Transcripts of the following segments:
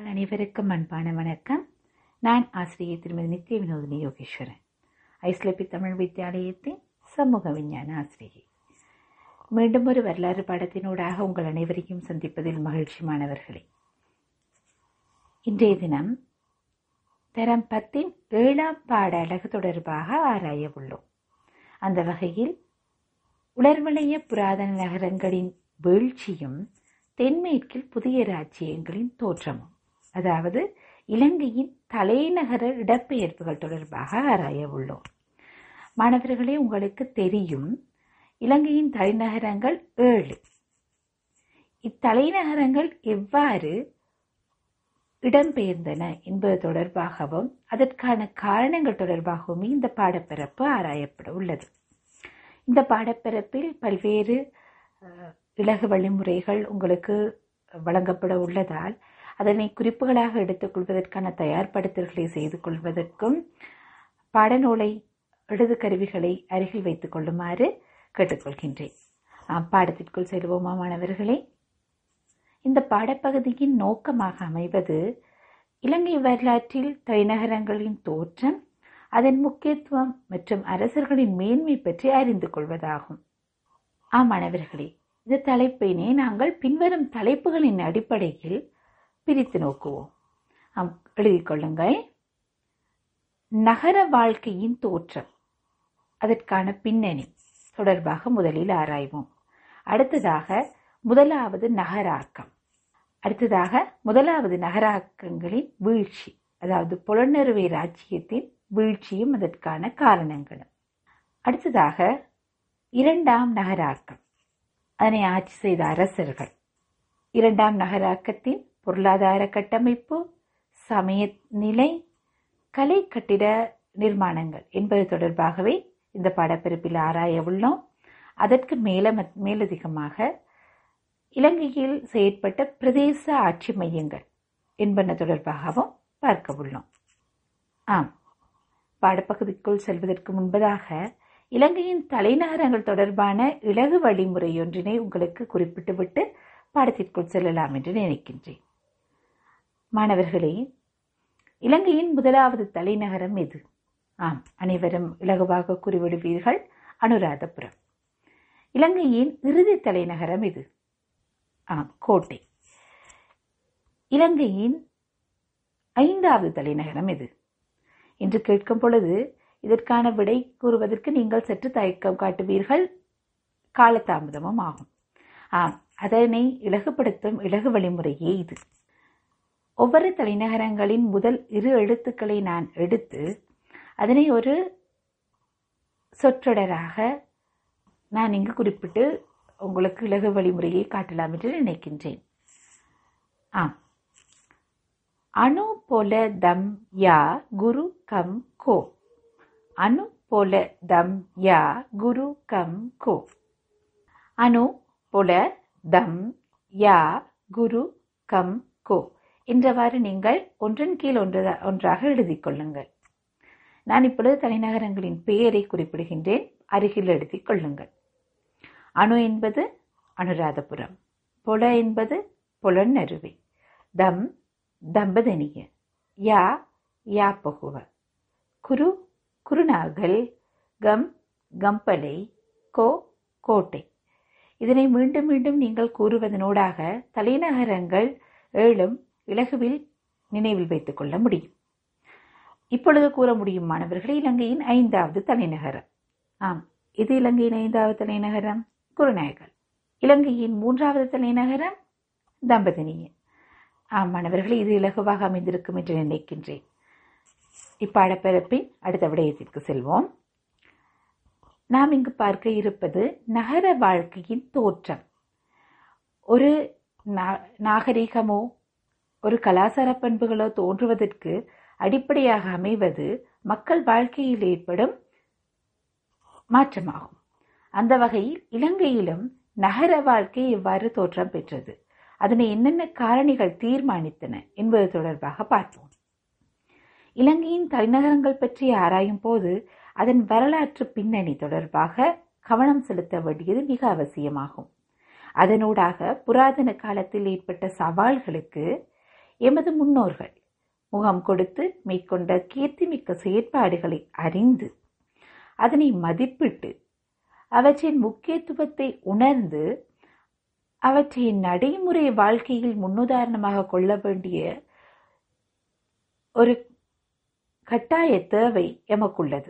மாணவர்கள் அனைவருக்கும் அன்பான வணக்கம் நான் ஆசிரியர் திருமதி நித்ய வினோதினி யோகேஸ்வரன் ஐஸ்லபி தமிழ் வித்தியாலயத்தின் சமூக விஞ்ஞான ஆசிரியை மீண்டும் ஒரு வரலாறு பாடத்தினூடாக உங்கள் அனைவரையும் சந்திப்பதில் மகிழ்ச்சி மாணவர்களே இன்றைய தினம் தரம் பத்தின் ஏழாம் பாட அழகு தொடர்பாக ஆராய உள்ளோம் அந்த வகையில் உலர்வளைய புராதன நகரங்களின் வீழ்ச்சியும் தென்மேற்கில் புதிய ராஜ்யங்களின் தோற்றமும் அதாவது இலங்கையின் தலைநகர இடப்பெயர்ப்புகள் தொடர்பாக ஆராய உள்ளோம் மாணவர்களே உங்களுக்கு தெரியும் இலங்கையின் தலைநகரங்கள் ஏழு இத்தலைநகரங்கள் எவ்வாறு இடம்பெயர்ந்தன என்பது தொடர்பாகவும் அதற்கான காரணங்கள் தொடர்பாகவுமே இந்த பாடப்பிறப்பு ஆராயப்பட உள்ளது இந்த பாடப்பிறப்பில் பல்வேறு அஹ், இலகு வழிமுறைகள் உங்களுக்கு வழங்கப்பட உள்ளதால் அதனை குறிப்புகளாக எடுத்துக்கொள்வதற்கான தயார்படுத்தல்களை செய்து கொள்வதற்கும் பாடநூலை எழுது கருவிகளை அருகில் வைத்துக் கொள்ளுமாறு கேட்டுக்கொள்கின்றேன் ஆம், பாடத்திற்குள் செல்வோமா மாணவர்களே இந்த பாடப்பகுதியின் நோக்கமாக அமைவது இலங்கை வரலாற்றில் தலைநகரங்களின் தோற்றம் அதன் முக்கியத்துவம் மற்றும் அரசர்களின் மேன்மை பற்றி அறிந்து கொள்வதாகும் ஆம் மாணவர்களே இந்த தலைப்பினை நாங்கள் பின்வரும் தலைப்புகளின் அடிப்படையில் பிரித்து நோக்குவோம் ஆம் எழுதிக் கொள்ளுங்கள் நகர வாழ்க்கையின் தோற்றம் அதற்கான பின்னணி தொடர்பாக முதலில் ஆராய்வோம் அடுத்ததாக முதலாவது நகராக்கம் அடுத்ததாக முதலாவது நகராக்கங்களின் வீழ்ச்சி அதாவது புலனறுவை ராஜ்யத்தின் வீழ்ச்சியும் அதற்கான காரணங்களும் அடுத்ததாக இரண்டாம் நகராக்கம் அதனை ஆட்சி செய்த அரசர்கள் இரண்டாம் நகராக்கத்தின் பொருளாதார கட்டமைப்பு சமய நிலை கலை கட்டிட நிர்மாணங்கள் என்பது தொடர்பாகவே இந்த பாடப்பிறப்பில் ஆராய உள்ளோம் அதற்கு மேல மேலதிகமாக இலங்கையில் செயற்பட்ட பிரதேச ஆட்சி மையங்கள் என்பன தொடர்பாகவும் பார்க்க உள்ளோம் ஆம் பாடப்பகுதிக்குள் செல்வதற்கு முன்பதாக இலங்கையின் தலைநகரங்கள் தொடர்பான இலகு வழிமுறையொன்றினை உங்களுக்கு குறிப்பிட்டுவிட்டு பாடத்திற்குள் செல்லலாம் என்று நினைக்கின்றேன் மாணவர்களே இலங்கையின் முதலாவது தலைநகரம் எது ஆம் அனைவரும் இலகுவாக குறிவிடுவீர்கள் அனுராதபுரம் இலங்கையின் இறுதி தலைநகரம் எது ஆம் கோட்டை இலங்கையின் ஐந்தாவது தலைநகரம் எது என்று கேட்கும் பொழுது இதற்கான விடை கூறுவதற்கு நீங்கள் சற்று தயக்கம் காட்டுவீர்கள் காலதாமதமும் ஆகும் ஆம் அதனை இலகுபடுத்தும் இலகு வழிமுறையே இது ஒவ்வொரு தலைநகரங்களின் முதல் இரு எழுத்துக்களை நான் எடுத்து அதனை ஒரு சொற்றொடராக நான் இங்கு குறிப்பிட்டு உங்களுக்கு இலகு வழிமுறையை காட்டலாம் என்று நினைக்கின்றேன் ஆம் அணு போல தம் யா குரு கம் கோ அணு போல தம் யா குரு கம் கோ அணு போல தம் யா குரு கம் கோ என்றவாறு நீங்கள் ஒன்றன் கீழ் ஒன்று ஒன்றாக எழுதிக் கொள்ளுங்கள் நான் இப்பொழுது தலைநகரங்களின் பெயரை குறிப்பிடுகின்றேன் அருகில் எழுதிக் கொள்ளுங்கள் அணு என்பது அனுராதபுரம் பொல என்பது பொலன்னருவை தம் தம்பதனிய யா யா பகுவ குரு குருநாகல் கம் கம்பலை கோ கோட்டை இதனை மீண்டும் மீண்டும் நீங்கள் கூறுவதனூடாக தலைநகரங்கள் ஏழும் இலகுவில் நினைவில் வைத்துக் கொள்ள முடியும் இப்பொழுது கூற முடியும் மாணவர்களே இலங்கையின் ஐந்தாவது தலைநகரம் ஆம் இது இலங்கையின் ஐந்தாவது தலைநகரம் குருநாயகல் இலங்கையின் மூன்றாவது தலைநகரம் தம்பதினியன் ஆம் மாணவர்களே இது இலகுவாக அமைந்திருக்கும் என்று நினைக்கின்றேன் இப்பாடப்பிறப்பின் அடுத்த விடயத்திற்கு செல்வோம் நாம் இங்கு பார்க்க இருப்பது நகர வாழ்க்கையின் தோற்றம் ஒரு நா- நாகரிகமோ ஒரு கலாச்சார பண்புகளோ தோன்றுவதற்கு அடிப்படையாக அமைவது மக்கள் வாழ்க்கையில் ஏற்படும் மாற்றமாகும் அந்த வகையில் இலங்கையிலும் நகர வாழ்க்கை எவ்வாறு தோற்றம் பெற்றது அதனை என்னென்ன காரணிகள் தீர்மானித்தன என்பது தொடர்பாக பார்ப்போம் இலங்கையின் தலைநகரங்கள் பற்றி ஆராயும் போது அதன் வரலாற்று பின்னணி தொடர்பாக கவனம் செலுத்த வேண்டியது மிக அவசியமாகும் அதனூடாக புராதன காலத்தில் ஏற்பட்ட சவால்களுக்கு எமது முன்னோர்கள் முகம் கொடுத்து மேற்கொண்ட கீர்த்திமிக்க செயற்பாடுகளை அறிந்து அதனை மதிப்பிட்டு அவற்றின் முக்கியத்துவத்தை உணர்ந்து அவற்றை நடைமுறை வாழ்க்கையில் முன்னுதாரணமாக கொள்ள வேண்டிய ஒரு கட்டாய தேவை எமக்குள்ளது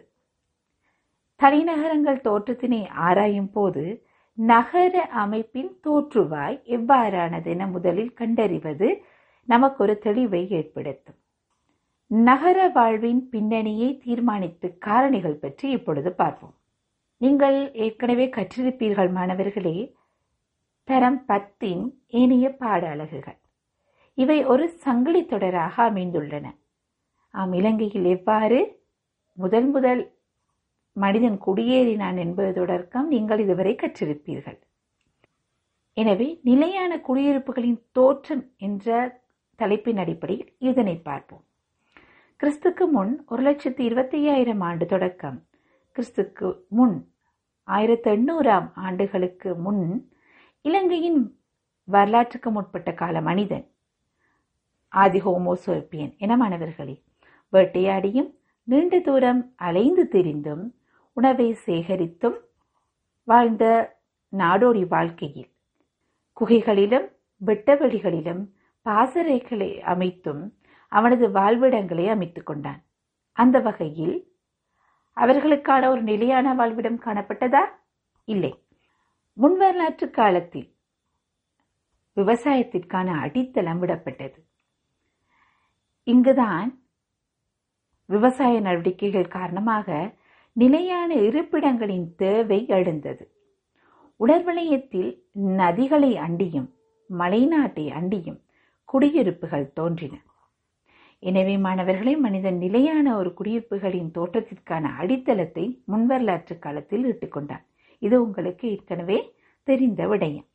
தலைநகரங்கள் தோற்றத்தினை ஆராயும் போது நகர அமைப்பின் தோற்றுவாய் எவ்வாறானதென முதலில் கண்டறிவது நமக்கு ஒரு தெளிவை ஏற்படுத்தும் நகர வாழ்வின் பின்னணியை தீர்மானித்து காரணிகள் பற்றி இப்பொழுது பார்ப்போம் நீங்கள் ஏற்கனவே கற்றிருப்பீர்கள் மாணவர்களே தரம் பத்தின் ஏனைய பாட அலகுகள் இவை ஒரு சங்கிலி தொடராக அமைந்துள்ளன ஆம் இலங்கையில் எவ்வாறு முதல் முதல் மனிதன் குடியேறினான் என்பது தொடர்க்கம் நீங்கள் இதுவரை கற்றிருப்பீர்கள் எனவே நிலையான குடியிருப்புகளின் தோற்றம் என்ற தலைப்பின் அடிப்படையில் இதனை பார்ப்போம் கிறிஸ்துக்கு முன் ஒரு லட்சத்தி இருபத்தி ஐயாயிரம் ஆண்டு தொடக்கம் கிறிஸ்துக்கு முன் ஆயிரத்தி எண்ணூறாம் ஆண்டுகளுக்கு முன் இலங்கையின் வரலாற்றுக்கு முற்பட்ட கால மனிதன் ஆதி ஹோமோசோபியன் என மாணவர்களே வேட்டையாடியும் நீண்ட தூரம் அலைந்து திரிந்தும் உணவை சேகரித்தும் வாழ்ந்த நாடோடி வாழ்க்கையில் குகைகளிலும் வெட்டவெளிகளிலும் பாசறைகளை அமைத்தும் அவனது வாழ்விடங்களை அமைத்துக் கொண்டான் அந்த வகையில் அவர்களுக்கான ஒரு நிலையான வாழ்விடம் காணப்பட்டதா இல்லை முன்வரலாற்று காலத்தில் விவசாயத்திற்கான அடித்தளம் விடப்பட்டது இங்குதான் விவசாய நடவடிக்கைகள் காரணமாக நிலையான இருப்பிடங்களின் தேவை எழுந்தது உடற்வலயத்தில் நதிகளை அண்டியும் மலைநாட்டை அண்டியும் குடியிருப்புகள் தோன்றின எனவே மாணவர்களை மனிதன் நிலையான ஒரு குடியிருப்புகளின் தோற்றத்திற்கான அடித்தளத்தை முன்வரலாற்று காலத்தில் இட்டுக்கொண்டான் இது உங்களுக்கு ஏற்கனவே தெரிந்த விடயம்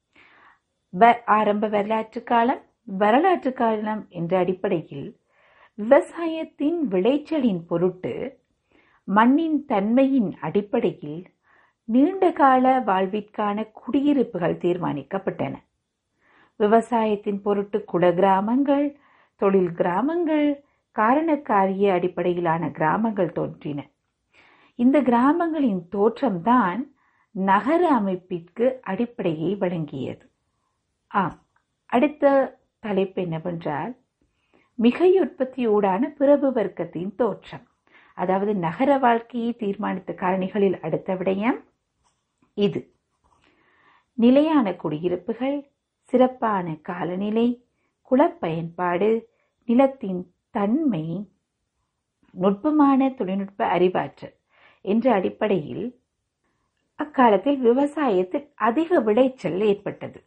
ஆரம்ப வரலாற்று காலம் வரலாற்று காலம் என்ற அடிப்படையில் விவசாயத்தின் விளைச்சலின் பொருட்டு மண்ணின் தன்மையின் அடிப்படையில் நீண்ட கால வாழ்விற்கான குடியிருப்புகள் தீர்மானிக்கப்பட்டன விவசாயத்தின் பொருட்டு குல கிராமங்கள் தொழில் கிராமங்கள் காரணக்காரிய அடிப்படையிலான கிராமங்கள் தோன்றின இந்த கிராமங்களின் தோற்றம்தான் நகர அமைப்பிற்கு அடிப்படையை வழங்கியது ஆம் அடுத்த தலைப்பு என்னவென்றால் மிகையுற்பத்தியூடான பிரபு வர்க்கத்தின் தோற்றம் அதாவது நகர வாழ்க்கையை தீர்மானித்த காரணிகளில் அடுத்த விடயம் இது நிலையான குடியிருப்புகள் சிறப்பான காலநிலை குளப்பயன்பாடு நிலத்தின் தன்மை நுட்பமான தொழில்நுட்ப அறிவாற்றல் என்ற அடிப்படையில் அக்காலத்தில் விவசாயத்தில் அதிக விளைச்சல் ஏற்பட்டது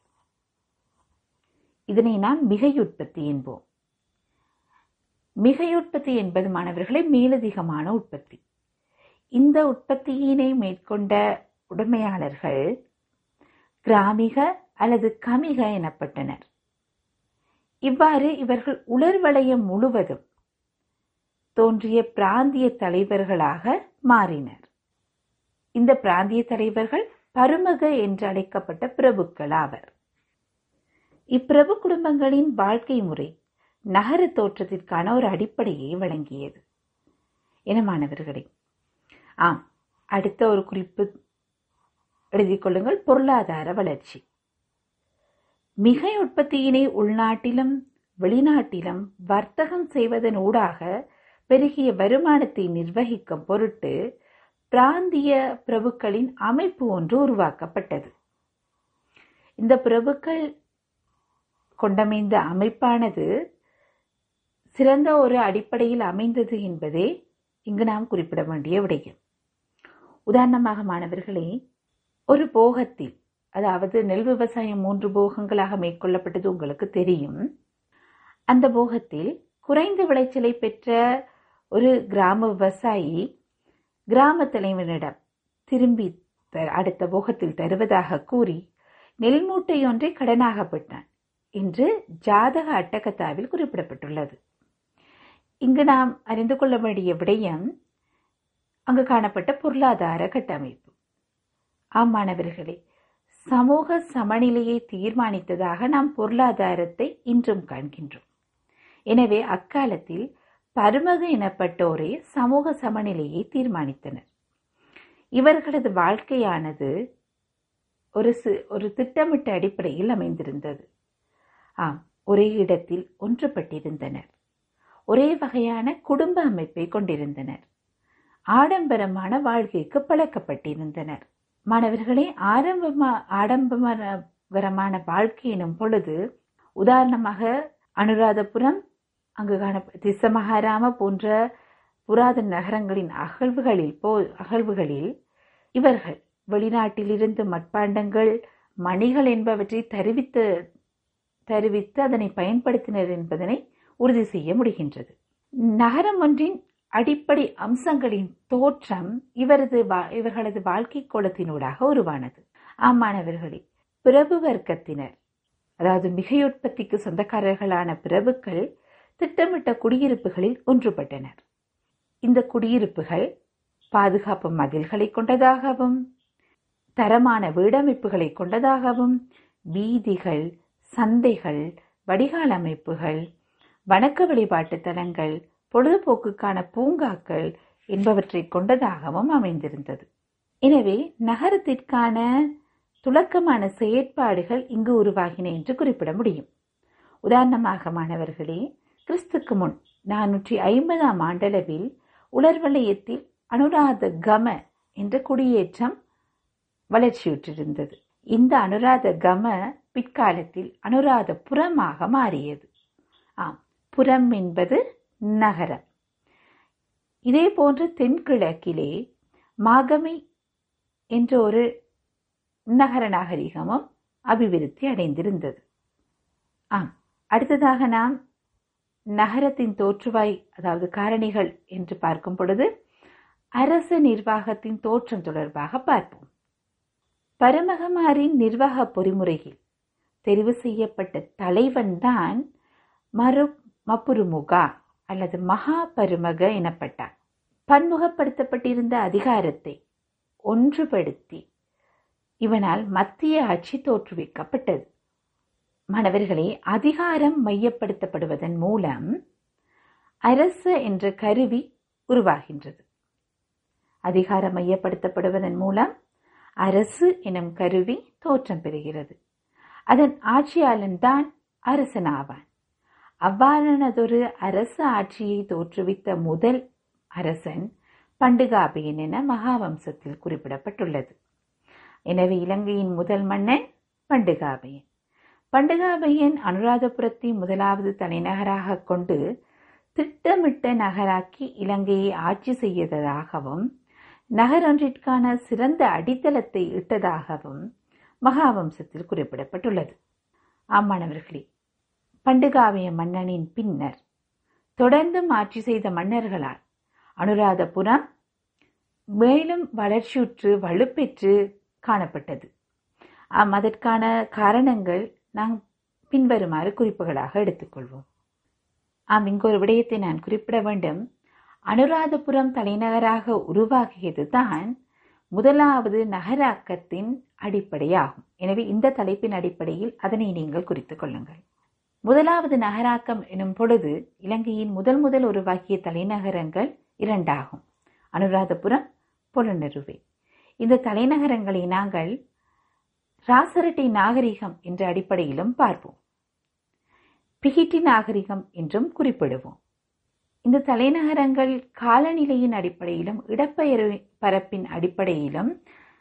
இதனை நாம் மிகையுற்பத்தி என்போம் மிகையுற்பத்தி என்பது மாணவர்களை மேலதிகமான உற்பத்தி இந்த உற்பத்தியினை மேற்கொண்ட உடைமையாளர்கள் கிராமிக அல்லது கமிக எனப்பட்டனர் இவ்வாறு இவர்கள் உலர் வளையம் முழுவதும் தோன்றிய பிராந்திய தலைவர்களாக மாறினர் இந்த பிராந்திய தலைவர்கள் பருமக என்று அழைக்கப்பட்ட பிரபுக்கள் ஆவர் இப்பிரபு குடும்பங்களின் வாழ்க்கை முறை நகர தோற்றத்திற்கான ஒரு அடிப்படையை வழங்கியது என மாணவர்களே ஆம் அடுத்த ஒரு குறிப்பு எழுதிக் கொள்ளுங்கள் பொருளாதார வளர்ச்சி மிகை உற்பத்தியினை உள்நாட்டிலும் வெளிநாட்டிலும் வர்த்தகம் செய்வதன் ஊடாக பெருகிய வருமானத்தை நிர்வகிக்கும் பொருட்டு பிராந்திய பிரபுக்களின் அமைப்பு ஒன்று உருவாக்கப்பட்டது இந்த பிரபுக்கள் கொண்டமைந்த அமைப்பானது சிறந்த ஒரு அடிப்படையில் அமைந்தது என்பதே இங்கு நாம் குறிப்பிட வேண்டிய விடயம் உதாரணமாக மாணவர்களே ஒரு போகத்தில் அதாவது நெல் விவசாயம் மூன்று போகங்களாக மேற்கொள்ளப்பட்டது உங்களுக்கு தெரியும் அந்த போகத்தில் குறைந்த விளைச்சலை பெற்ற ஒரு கிராம விவசாயி கிராம தலைவனிடம் திரும்பி அடுத்த போகத்தில் தருவதாக கூறி நெல் மூட்டை ஒன்றை கடனாக பெற்றான் என்று ஜாதக அட்டகத்தாவில் குறிப்பிடப்பட்டுள்ளது இங்கு நாம் அறிந்து கொள்ள வேண்டிய விடயம் அங்கு காணப்பட்ட பொருளாதார கட்டமைப்பு ஆம் மாணவர்களே சமூக சமநிலையை தீர்மானித்ததாக நாம் பொருளாதாரத்தை இன்றும் காண்கின்றோம் எனவே அக்காலத்தில் பருமக எனப்பட்டோரே சமூக சமநிலையை தீர்மானித்தனர் இவர்களது வாழ்க்கையானது ஒரு சி- ஒரு திட்டமிட்ட அடிப்படையில் அமைந்திருந்தது ஆம் ஒரே இடத்தில் ஒன்றுபட்டிருந்தனர் ஒரே வகையான குடும்ப அமைப்பை கொண்டிருந்தனர் ஆடம்பரமான வாழ்க்கைக்கு பழக்கப்பட்டிருந்தனர் மாணவர்களே ஆரம்பமா ஆடம்பரமான வாழ்க்கை எனும் பொழுது உதாரணமாக அனுராதபுரம் அங்கு காண திசமகாராம போன்ற புராதன நகரங்களின் அகழ்வுகளில் போ அகழ்வுகளில் இவர்கள் வெளிநாட்டிலிருந்து மட்பாண்டங்கள் மணிகள் என்பவற்றை தருவித்து தருவித்து அதனை பயன்படுத்தினர் என்பதனை உறுதி செய்ய முடிகின்றது நகரம் ஒன்றின் அடிப்படை அம்சங்களின் தோற்றம் இவரது வா- இவர்களது வாழ்க்கை கோலத்தினூடாக உருவானது ஆமாணவர்களே பிரபு வர்க்கத்தினர் அதாவது மிகையுற்பத்திக்கு சொந்தக்காரர்களான பிரபுக்கள் திட்டமிட்ட குடியிருப்புகளில் ஒன்றுபட்டனர் இந்த குடியிருப்புகள் பாதுகாப்பு மதில்களை கொண்டதாகவும் தரமான வீடமைப்புகளை கொண்டதாகவும் வீதிகள் சந்தைகள் வடிகால் அமைப்புகள் வணக்க வழிபாட்டு தலங்கள் பொழுதுபோக்குக்கான பூங்காக்கள் என்பவற்றை கொண்டதாகவும் அமைந்திருந்தது எனவே நகரத்திற்கான துலக்கமான செயற்பாடுகள் இங்கு உருவாகின என்று குறிப்பிட முடியும் உதாரணமாக மாணவர்களே கிறிஸ்துக்கு முன் நானூற்றி ஐம்பதாம் ஆண்டளவில் உலர்வலயத்தில் அனுராத கம என்ற குடியேற்றம் வளர்ச்சியுற்றிருந்தது இந்த அனுராத கம பிற்காலத்தில் அனுராத புறமாக மாறியது ஆம் புறம் என்பது நகரம் இதே போன்று தென்கிழக்கிலே மாகமை என்ற ஒரு நகர நாகரிகமும் அபிவிருத்தி அடைந்திருந்தது ஆம் அடுத்ததாக நாம் நகரத்தின் தோற்றுவாய் அதாவது காரணிகள் என்று பார்க்கும் பொழுது அரச நிர்வாகத்தின் தோற்றம் தொடர்பாக பார்ப்போம் பரமகமாரின் நிர்வாக பொறிமுறையில் தெரிவு செய்யப்பட்ட தலைவன் தான் மறு மப்புருமுகா அல்லது மகா பருமக எனப்பட்டார் பன்முகப்படுத்தப்பட்டிருந்த அதிகாரத்தை ஒன்றுபடுத்தி இவனால் மத்திய ஆட்சி தோற்றுவிக்கப்பட்டது மாணவர்களே அதிகாரம் மையப்படுத்தப்படுவதன் மூலம் அரசு என்ற கருவி உருவாகின்றது அதிகாரம் மையப்படுத்தப்படுவதன் மூலம் அரசு எனும் கருவி தோற்றம் பெறுகிறது அதன் ஆட்சியாளன் தான் அரசனாவான் அவ்வாறானதொரு அரசு ஆட்சியை தோற்றுவித்த முதல் அரசன் பண்டுகாபியன் என மகாவம்சத்தில் குறிப்பிடப்பட்டுள்ளது எனவே இலங்கையின் முதல் மன்னன் பண்டுகாபையன் பண்டுகாபையன் அனுராதபுரத்தை முதலாவது தலைநகராக கொண்டு திட்டமிட்ட நகராக்கி இலங்கையை ஆட்சி செய்ததாகவும் நகரொன்றிற்கான சிறந்த அடித்தளத்தை இட்டதாகவும் மகாவம்சத்தில் குறிப்பிடப்பட்டுள்ளது ஆமாணவர்களே பண்டுகாவிய மன்னனின் பின்னர் தொடர்ந்தும் ஆட்சி செய்த மன்னர்களால் அனுராதபுரம் மேலும் வளர்ச்சியுற்று வலுப்பெற்று காணப்பட்டது ஆம் அதற்கான காரணங்கள் நாம் பின்வருமாறு குறிப்புகளாக எடுத்துக்கொள்வோம் ஆம் இங்கு ஒரு விடயத்தை நான் குறிப்பிட வேண்டும் அனுராதபுரம் தலைநகராக உருவாகியது தான் முதலாவது நகராக்கத்தின் அடிப்படையாகும் எனவே இந்த தலைப்பின் அடிப்படையில் அதனை நீங்கள் குறித்துக் கொள்ளுங்கள் முதலாவது நகராக்கம் எனும் பொழுது இலங்கையின் முதல் முதல் உருவாக்கிய தலைநகரங்கள் இரண்டாகும் அனுராதபுரம் பொலனருவை இந்த தலைநகரங்களை நாங்கள் ராசரட்டை நாகரிகம் என்ற அடிப்படையிலும் பார்ப்போம் பிகிட்டி நாகரிகம் என்றும் குறிப்பிடுவோம் இந்த தலைநகரங்கள் காலநிலையின் அடிப்படையிலும் இடப்பெயர் பரப்பின் அடிப்படையிலும்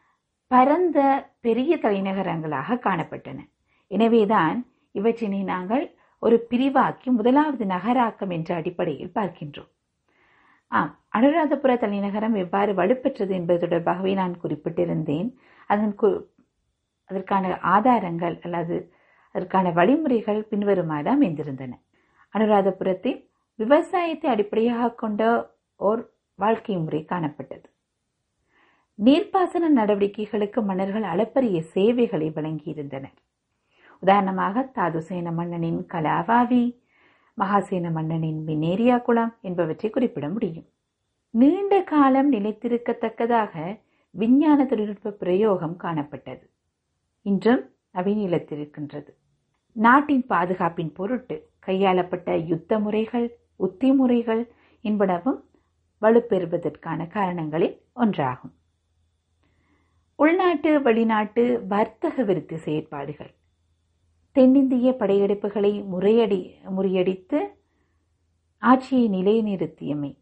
பரந்த பெரிய தலைநகரங்களாக காணப்பட்டன எனவேதான் இவற்றினை நாங்கள் ஒரு பிரிவாக்கி முதலாவது நகராக்கம் என்ற அடிப்படையில் பார்க்கின்றோம் ஆம் அனுராதபுர தலைநகரம் எவ்வாறு வலுப்பெற்றது என்பது தொடர்பாகவே நான் குறிப்பிட்டிருந்தேன் அதன் கு- அதற்கான ஆதாரங்கள் அல்லது அதற்கான வழிமுறைகள் பின்வருமாறு அமைந்திருந்தன அனுராதபுரத்தில் விவசாயத்தை அடிப்படையாக கொண்ட ஓர் வாழ்க்கை முறை காணப்பட்டது நீர்ப்பாசன நடவடிக்கைகளுக்கு மன்னர்கள் அளப்பரிய சேவைகளை வழங்கியிருந்தனர் உதாரணமாக தாதுசேன மன்னனின் கலாவாவி மகாசேன மன்னனின் மினேரியா குளம் என்பவற்றை குறிப்பிட முடியும் நீண்ட காலம் நிலைத்திருக்கத்தக்கதாக விஞ்ஞான தொழில்நுட்ப பிரயோகம் காணப்பட்டது இன்றும் நவீனிலத்திருக்கின்றது நாட்டின் பாதுகாப்பின் பொருட்டு கையாளப்பட்ட யுத்த முறைகள் உத்தி முறைகள் என்பனவும் வலுப்பெறுவதற்கான காரணங்களில் ஒன்றாகும் உள்நாட்டு வெளிநாட்டு வர்த்தக விருத்தி செயற்பாடுகள் தென்னிந்திய படையெடுப்புகளை முறையடி முறியடித்து ஆட்சியை நிலைநிறுத்தியமை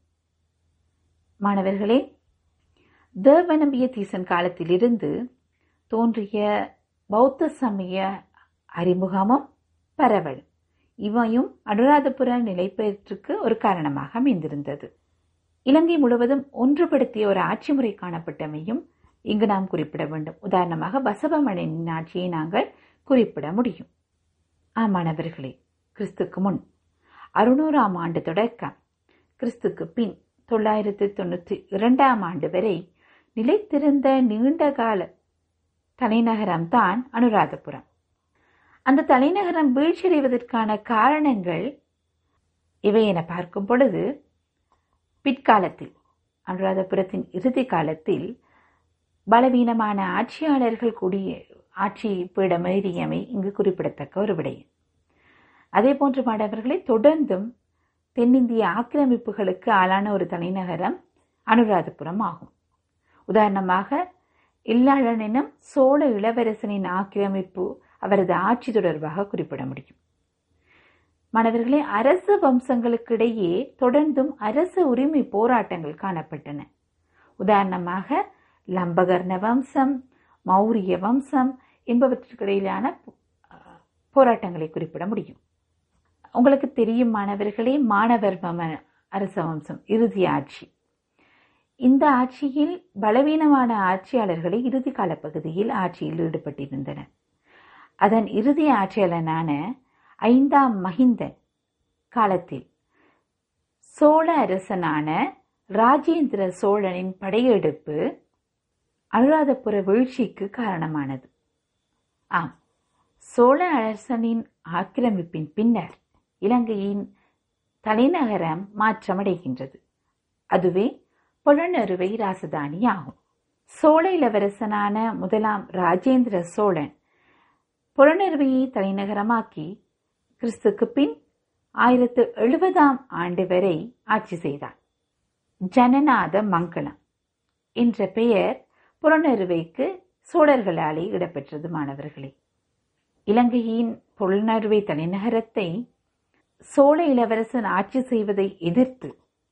மாணவர்களே தேவநம்பிய தீசன் காலத்திலிருந்து தோன்றிய பௌத்த சமய அறிமுகமும் பரவல் இவையும் அனுராதபுர நிலைப்பெயற்றுக்கு ஒரு காரணமாக அமைந்திருந்தது இலங்கை முழுவதும் ஒன்றுபடுத்திய ஒரு ஆட்சி முறை காணப்பட்டமையும் இங்கு நாம் குறிப்பிட வேண்டும் உதாரணமாக பசவமணியின் ஆட்சியை நாங்கள் குறிப்பிட முடியும் ஆமாணவர்களே கிறிஸ்துக்கு முன் அறுநூறாம் ஆண்டு தொடக்கம் கிறிஸ்துக்கு பின் தொள்ளாயிரத்தி தொண்ணூற்றி இரண்டாம் ஆண்டு வரை நிலைத்திருந்த நீண்டகால தலைநகரம்தான் அனுராதபுரம் அந்த தலைநகரம் வீழ்ச்சியடைவதற்கான காரணங்கள் இவை என பார்க்கும் பொழுது பிற்காலத்தில் அனுராதபுரத்தின் இறுதி காலத்தில் பலவீனமான ஆட்சியாளர்கள் கூடிய ஆட்சி பீடமேறியமை இங்கு குறிப்பிடத்தக்க ஒரு விடயம் அதே போன்ற மாணவர்களை தொடர்ந்தும் தென்னிந்திய ஆக்கிரமிப்புகளுக்கு ஆளான ஒரு தலைநகரம் அனுராதபுரம் ஆகும் உதாரணமாக இல்லாளன் எனும் சோழ இளவரசனின் ஆக்கிரமிப்பு அவரது ஆட்சி தொடர்பாக குறிப்பிட முடியும் மாணவர்களே அரச வம்சங்களுக்கிடையே தொடர்ந்தும் அரச உரிமை போராட்டங்கள் காணப்பட்டன உதாரணமாக லம்பகர்ண வம்சம் மௌரிய வம்சம் என்பவற்றுக்கிடையிலான போராட்டங்களை குறிப்பிட முடியும் உங்களுக்கு தெரியும் மாணவர்களே மாணவர் அரச வம்சம் இறுதி ஆட்சி இந்த ஆட்சியில் பலவீனமான ஆட்சியாளர்களை இறுதி கால பகுதியில் ஆட்சியில் ஈடுபட்டிருந்தனர் அதன் இறுதி ஆட்சியாளனான ஐந்தாம் மகிந்தன் காலத்தில் சோழ அரசனான ராஜேந்திர சோழனின் படையெடுப்பு அனுராதபுர வீழ்ச்சிக்கு காரணமானது ஆம் சோழ அரசனின் ஆக்கிரமிப்பின் பின்னர் இலங்கையின் தலைநகரம் மாற்றமடைகின்றது அதுவே புலனறுவை ராசதானி ஆகும் சோழ இளவரசனான முதலாம் ராஜேந்திர சோழன் புலனறுவையை தலைநகரமாக்கி கிறிஸ்துக்கு பின் ஆயிரத்து எழுபதாம் ஆண்டு வரை ஆட்சி செய்தார் ஜனநாத மங்களம் என்ற பெயர் புலனறுவைக்கு சோழர்களாலே இடம்பெற்றது மாணவர்களே இலங்கையின் புலனறுவை தலைநகரத்தை சோழ இளவரசன் ஆட்சி செய்வதை எதிர்த்து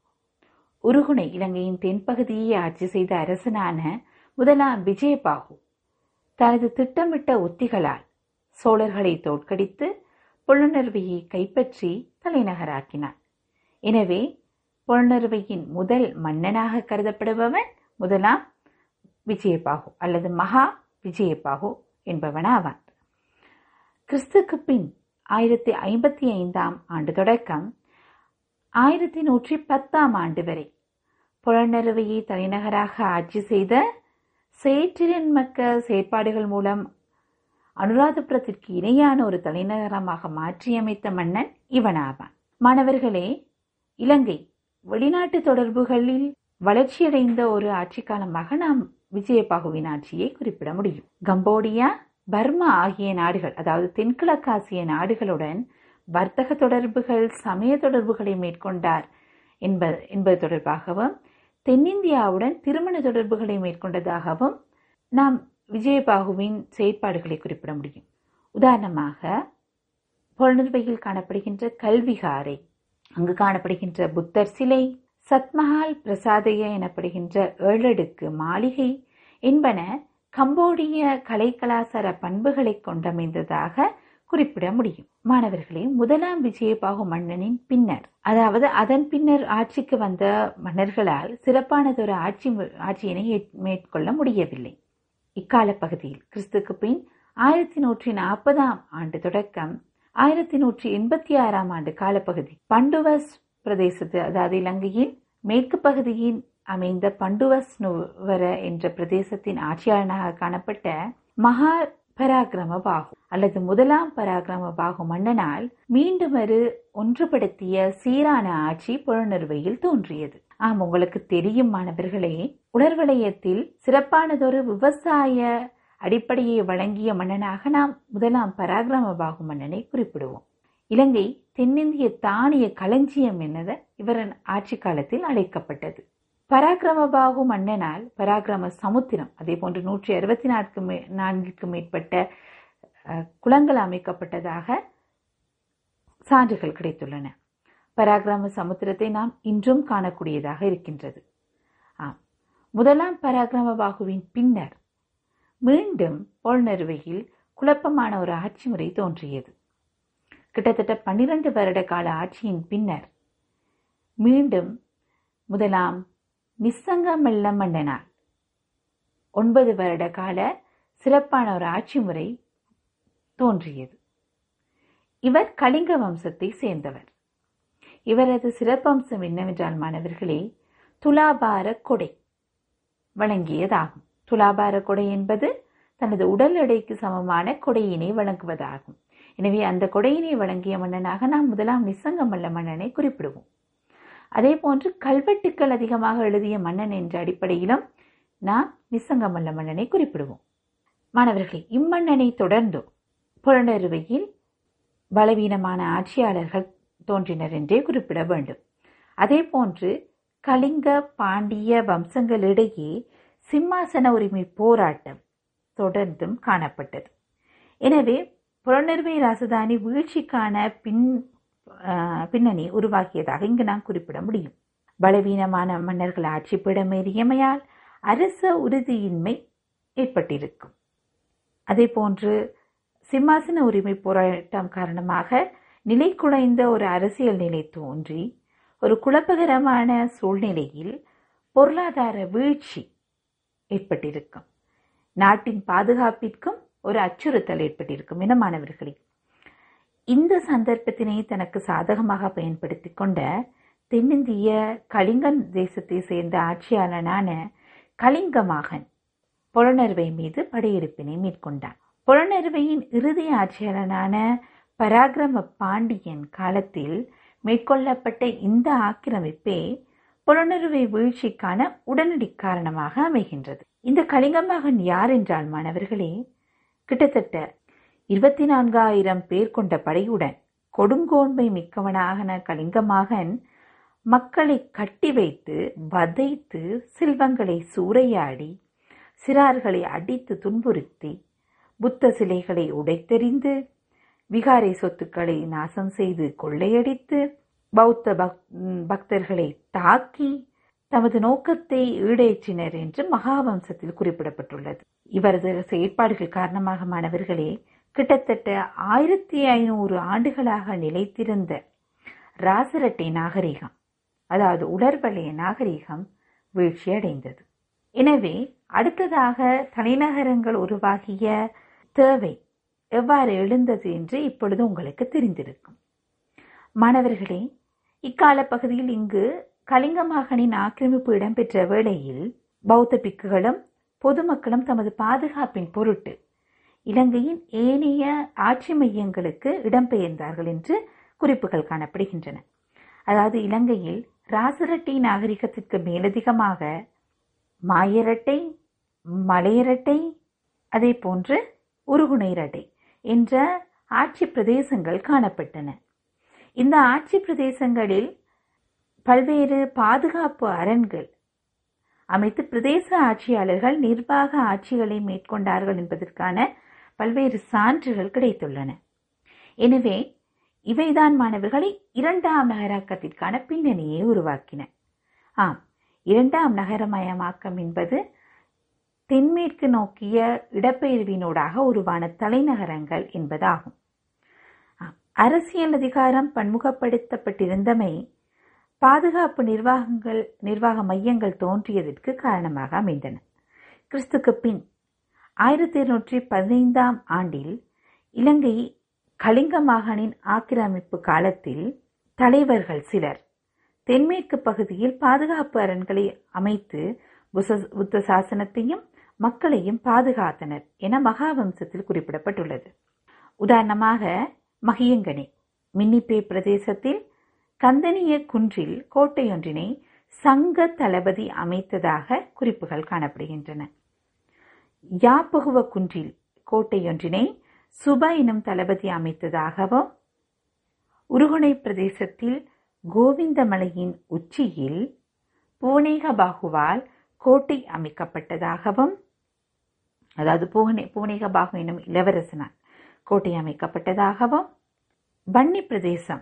உருகுணை இலங்கையின் தென்பகுதியை ஆட்சி செய்த அரசனான முதலாம் விஜயபாகு தனது திட்டமிட்ட உத்திகளால் சோழர்களை தோற்கடித்து புலனறுவையை கைப்பற்றி தலைநகராக்கினார் எனவே புலனறுவையின் முதல் மன்னனாக கருதப்படுபவன் முதலாம் விஜயபாகு அல்லது மகா விஜயபாகு என்பவனாவான் கிறிஸ்துக்கு பின் ஆயிரத்தி ஐம்பத்தி ஐந்தாம் ஆண்டு தொடக்கம் ஆயிரத்தி நூற்றி பத்தாம் ஆண்டு வரை புலனறுவையை தலைநகராக ஆட்சி செய்த சேற்றிரன் மக்க செயற்பாடுகள் மூலம் அனுராதபுரத்திற்கு இணையான ஒரு தலைநகரமாக மாற்றியமைத்த மன்னன் இவனாவான் மாணவர்களே இலங்கை வெளிநாட்டு தொடர்புகளில் வளர்ச்சியடைந்த ஒரு ஆட்சி காலமாக நாம் விஜயபாகுவின் ஆட்சியை குறிப்பிட முடியும் கம்போடியா பர்மா ஆகிய நாடுகள் அதாவது தென்கிழக்காசிய நாடுகளுடன் வர்த்தக தொடர்புகள் சமய தொடர்புகளை மேற்கொண்டார் என்பது என்பது தொடர்பாகவும் தென்னிந்தியாவுடன் திருமண தொடர்புகளை மேற்கொண்டதாகவும் நாம் விஜயபாகுவின் செயற்பாடுகளை குறிப்பிட முடியும் உதாரணமாக புலனர்வையில் காணப்படுகின்ற கல்விகாரை அங்கு காணப்படுகின்ற புத்தர் சிலை சத்மஹால் பிரசாதய எனப்படுகின்ற ஏழடுக்கு மாளிகை என்பன கம்போடிய கலை கலாச்சார பண்புகளை கொண்டமைந்ததாக குறிப்பிட முடியும் மாணவர்களே முதலாம் விஜயபாகு மன்னனின் பின்னர் அதாவது அதன் பின்னர் ஆட்சிக்கு வந்த மன்னர்களால் சிறப்பானதொரு ஆட்சி ஆட்சியினை மேற்கொள்ள முடியவில்லை இக்கால பகுதியில் கிறிஸ்துக்கு பின் ஆயிரத்தி நூற்றி நாற்பதாம் ஆண்டு தொடக்கம் ஆயிரத்தி நூற்றி எண்பத்தி ஆறாம் ஆண்டு காலப்பகுதி பண்டுவஸ் பிரதேசத்து அதாவது இலங்கையின் மேற்கு பகுதியின் அமைந்த பண்டுவஸ் நுவர என்ற பிரதேசத்தின் ஆட்சியாளனாக காணப்பட்ட மகா பராக்கிரம பாகு அல்லது முதலாம் பராக்கிரம பாகு மன்னனால் மீண்டும் ஒரு ஒன்றுபடுத்திய சீரான ஆட்சி புலனறுவையில் தோன்றியது ஆம் உங்களுக்கு தெரியும் மாணவர்களே உடற்வலயத்தில் சிறப்பானதொரு விவசாய அடிப்படையை வழங்கிய மன்னனாக நாம் முதலாம் பராக்கிரம பாகு மன்னனை குறிப்பிடுவோம் இலங்கை தென்னிந்திய தானிய களஞ்சியம் என்னத இவரின் ஆட்சி காலத்தில் அழைக்கப்பட்டது பராக்கிரமபாகு மன்னனால் பராக்கிரம சமுத்திரம் அதே போன்று நூற்றி அறுபத்தி நான்கு மே நான்கிற்கு மேற்பட்ட அஹ், குளங்கள் அமைக்கப்பட்டதாக சான்றுகள் கிடைத்துள்ளன பராக்கிரம சமுத்திரத்தை நாம் இன்றும் காணக்கூடியதாக இருக்கின்றது ஆம் முதலாம் பராக்கிரம பாகுவின் பின்னர் மீண்டும் பொல்நறுவையில் குழப்பமான ஒரு ஆட்சி முறை தோன்றியது கிட்டத்தட்ட பன்னிரண்டு வருட கால ஆட்சியின் பின்னர் மீண்டும் முதலாம் நிசங்கமல்ல மன்னனால் ஒன்பது வருட கால சிறப்பான ஒரு ஆட்சி முறை தோன்றியது இவர் கலிங்க வம்சத்தை சேர்ந்தவர் இவரது சிறப்பம்சம் என்னவென்றால் மாணவர்களே துலாபார கொடை வழங்கியதாகும் துலாபார கொடை என்பது தனது உடல் எடைக்கு சமமான கொடையினை வழங்குவதாகும் எனவே அந்த கொடையினை வழங்கிய மன்னனாக நாம் முதலாம் நிசங்கமல்ல மன்னனை குறிப்பிடுவோம் அதே போன்று கல்வெட்டுக்கள் அதிகமாக எழுதிய மன்னன் என்ற அடிப்படையிலும் நாம் நிசங்கமல்ல மன்னனை குறிப்பிடுவோம் மாணவர்களே இம்மன்னனை தொடர்ந்து புலனறுவையில் பலவீனமான ஆட்சியாளர்கள் தோன்றினர் என்றே குறிப்பிட வேண்டும் அதே போன்று கலிங்க பாண்டிய வம்சங்களிடையே சிம்மாசன உரிமை போராட்டம் தொடர்ந்தும் காணப்பட்டது எனவே புலனறுவை ராசதானி வீழ்ச்சிக்கான பின் ஆஹ், பின்னணி உருவாக்கியதாக இங்கு நாம் குறிப்பிட முடியும் பலவீனமான மன்னர்கள் ஆட்சி பீடமேறியமையால் அரச உறுதியின்மை ஏற்பட்டிருக்கும் அதே போன்று சிம்மாசன உரிமை போராட்டம் காரணமாக நிலை குலைந்த ஒரு அரசியல் நிலை தோன்றி ஒரு குழப்பகரமான சூழ்நிலையில் பொருளாதார வீழ்ச்சி ஏற்பட்டிருக்கும் நாட்டின் பாதுகாப்பிற்கும் ஒரு அச்சுறுத்தல் ஏற்பட்டிருக்கும் என மாணவர்களே இந்த சந்தர்ப்பத்தினை தனக்கு சாதகமாக பயன்படுத்தி கொண்ட தென்னிந்திய கலிங்கன் தேசத்தை சேர்ந்த ஆட்சியாளனான கலிங்கமாகன் புலனறுவை மீது படையெடுப்பினை மேற்கொண்டான் புலனறுவையின் இறுதி ஆட்சியாளனான பராக்கிரம பாண்டியன் காலத்தில் மேற்கொள்ளப்பட்ட இந்த ஆக்கிரமிப்பே புலனறுவை வீழ்ச்சிக்கான உடனடி காரணமாக அமைகின்றது இந்த கலிங்கமகன் யார் என்றால் மாணவர்களே கிட்டத்தட்ட இருபத்தி நான்காயிரம் பேர் கொண்ட படையுடன் கொடுங்கோன்மை மிக்கவனாக கலிங்கமகன் மக்களை கட்டி வைத்து வதைத்து செல்வங்களை சூறையாடி சிறார்களை அடித்து துன்புறுத்தி புத்த சிலைகளை உடைத்தெறிந்து விகாரை சொத்துக்களை நாசம் செய்து கொள்ளையடித்து பௌத்த பக்- ம், பக்தர்களை தாக்கி தமது நோக்கத்தை ஈடேற்றினர் என்று மகாவம்சத்தில் குறிப்பிடப்பட்டுள்ளது இவரது செயற்பாடுகள் காரணமாக மாணவர்களே கிட்டத்தட்ட ஆயிரத்தி ஐநூறு ஆண்டுகளாக நிலைத்திருந்த ராசரட்டை நாகரிகம் அதாவது உலர்வலய நாகரிகம் வீழ்ச்சியடைந்தது எனவே அடுத்ததாக தலைநகரங்கள் உருவாகிய தேவை எவ்வாறு எழுந்தது என்று இப்பொழுது உங்களுக்கு தெரிந்திருக்கும் மாணவர்களே இக்கால பகுதியில் இங்கு கலிங்கமாகனின் ஆக்கிரமிப்பு இடம்பெற்ற வேளையில் பௌத்த பிக்குகளும் பொதுமக்களும் தமது பாதுகாப்பின் பொருட்டு இலங்கையின் ஏனைய ஆட்சி மையங்களுக்கு இடம்பெயர்ந்தார்கள் என்று குறிப்புகள் காணப்படுகின்றன அதாவது இலங்கையில் ராசரட்டை நாகரிகத்திற்கு மேலதிகமாக மாயரட்டை மலையரட்டை அதே போன்று உருகுணைரட்டை என்ற ஆட்சி பிரதேசங்கள் காணப்பட்டன இந்த ஆட்சி பிரதேசங்களில் பல்வேறு பாதுகாப்பு அரண்கள் அமைத்து பிரதேச ஆட்சியாளர்கள் நிர்வாக ஆட்சிகளை மேற்கொண்டார்கள் என்பதற்கான பல்வேறு சான்றுகள் கிடைத்துள்ளன எனவே இவைதான் மாணவர்களை இரண்டாம் நகராக்கத்திற்கான பின்னணியை உருவாக்கின ஆம் இரண்டாம் நகரமயமாக்கம் என்பது தென்மேற்கு நோக்கிய இடப்பெயர்வினூடாக உருவான தலைநகரங்கள் என்பதாகும் ஆம், அரசியல் அதிகாரம் பன்முகப்படுத்தப்பட்டிருந்தமை பாதுகாப்பு நிர்வாகங்கள் நிர்வாக மையங்கள் தோன்றியதற்கு காரணமாக அமைந்தன கிறிஸ்துக்கு பின் ஆயிரத்தி இருநூற்றி பதினைந்தாம் ஆண்டில் இலங்கை கலிங்க மாகாணின் ஆக்கிரமிப்பு காலத்தில் தலைவர்கள் சிலர் தென்மேற்கு பகுதியில் பாதுகாப்பு அரண்களை அமைத்து புச- புத்த சாசனத்தையும் மக்களையும் பாதுகாத்தனர் என மகாவம்சத்தில் குறிப்பிடப்பட்டுள்ளது உதாரணமாக மகியங்கனே மின்னிப்பே பிரதேசத்தில் கந்தனிய குன்றில் கோட்டையொன்றினை சங்க தளபதி அமைத்ததாக குறிப்புகள் காணப்படுகின்றன யாப்புகுவ குன்றில் கோட்டையொன்றினை சுப எனும் தளபதி அமைத்ததாகவும் உருகுணை பிரதேசத்தில் கோவிந்தமலையின் உச்சியில் பூனேகபாகுவால் கோட்டை அமைக்கப்பட்டதாகவும் அதாவது பூனே பூனேகபாகு எனும் இளவரசனால் கோட்டை அமைக்கப்பட்டதாகவும் பன்னி பிரதேசம்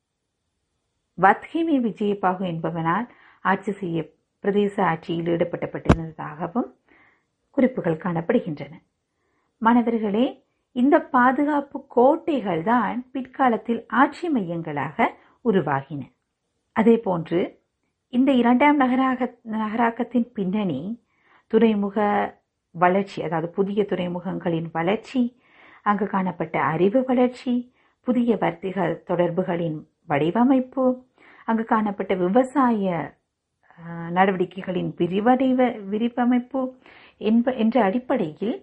வத்ஹிமி விஜயபாகு என்பவனால் ஆட்சி செய்ய பிரதேச ஆட்சியில் ஈடுபட்டப்பட்டிருந்ததாகவும் குறிப்புகள் காணப்படுகின்றன மாணவர்களே இந்த பாதுகாப்பு கோட்டைகள் தான் பிற்காலத்தில் ஆட்சி மையங்களாக உருவாகின அதே போன்று இந்த இரண்டாம் நகராக நகராக்கத்தின் பின்னணி துறைமுக வளர்ச்சி அதாவது புதிய துறைமுகங்களின் வளர்ச்சி அங்கு காணப்பட்ட அறிவு வளர்ச்சி புதிய வர்த்தக தொடர்புகளின் வடிவமைப்பு அங்கு காணப்பட்ட விவசாய அஹ், நடவடிக்கைகளின் விரிவடைவ விரிவமைப்பு என்ப என்ற அடிப்படையில்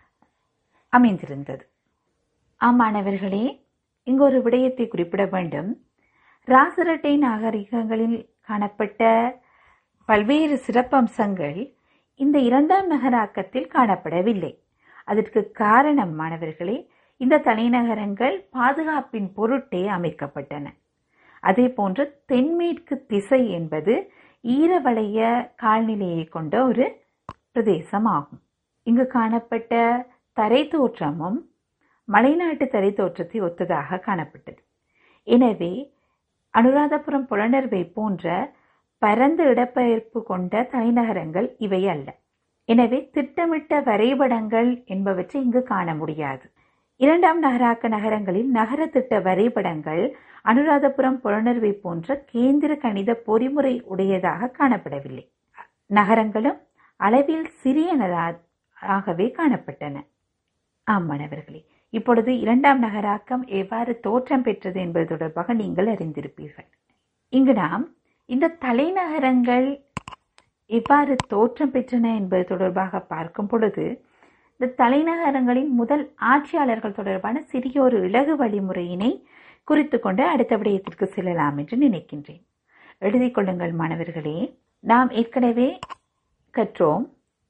அமைந்திருந்தது ஆமாணவர்களே இங்கு ஒரு விடயத்தை குறிப்பிட வேண்டும் ராசரட்டை நாகரிகங்களில் காணப்பட்ட பல்வேறு சிறப்பம்சங்கள் இந்த இரண்டாம் நகராக்கத்தில் காணப்படவில்லை அதற்கு காரணம் மாணவர்களே இந்த தலைநகரங்கள் பாதுகாப்பின் பொருட்டே அமைக்கப்பட்டன அதே போன்று தென்மேற்கு திசை என்பது ஈரவளைய கால்நிலையை கொண்ட ஒரு பிரதேசமாகும் இங்கு காணப்பட்ட தரை தோற்றமும் மலைநாட்டு தரை தோற்றத்தை ஒத்ததாக காணப்பட்டது எனவே அனுராதபுரம் புலனர்வை போன்ற பரந்த இடப்பெயர்ப்பு கொண்ட தலைநகரங்கள் இவை அல்ல எனவே திட்டமிட்ட வரைபடங்கள் என்பவற்றை இங்கு காண முடியாது இரண்டாம் நகராக்க நகரங்களில் நகர திட்ட வரைபடங்கள் அனுராதபுரம் புலனர்வை போன்ற கேந்திர கணித பொறிமுறை உடையதாக காணப்படவில்லை நகரங்களும் அளவில் சிறியனதாகவே காணப்பட்டன ஆம் மாணவர்களே இப்பொழுது இரண்டாம் நகராக்கம் எவ்வாறு தோற்றம் பெற்றது என்பது தொடர்பாக நீங்கள் அறிந்திருப்பீர்கள் இங்கு நாம் இந்த தலைநகரங்கள் எவ்வாறு தோற்றம் பெற்றன என்பது தொடர்பாக பார்க்கும் பொழுது இந்த தலைநகரங்களின் முதல் ஆட்சியாளர்கள் தொடர்பான சிறிய ஒரு இலகு வழிமுறையினை குறித்து கொண்டு அடுத்த விடயத்திற்கு செல்லலாம் என்று நினைக்கின்றேன் எழுதிக் கொள்ளுங்கள் மாணவர்களே நாம் ஏற்கனவே கற்றோம்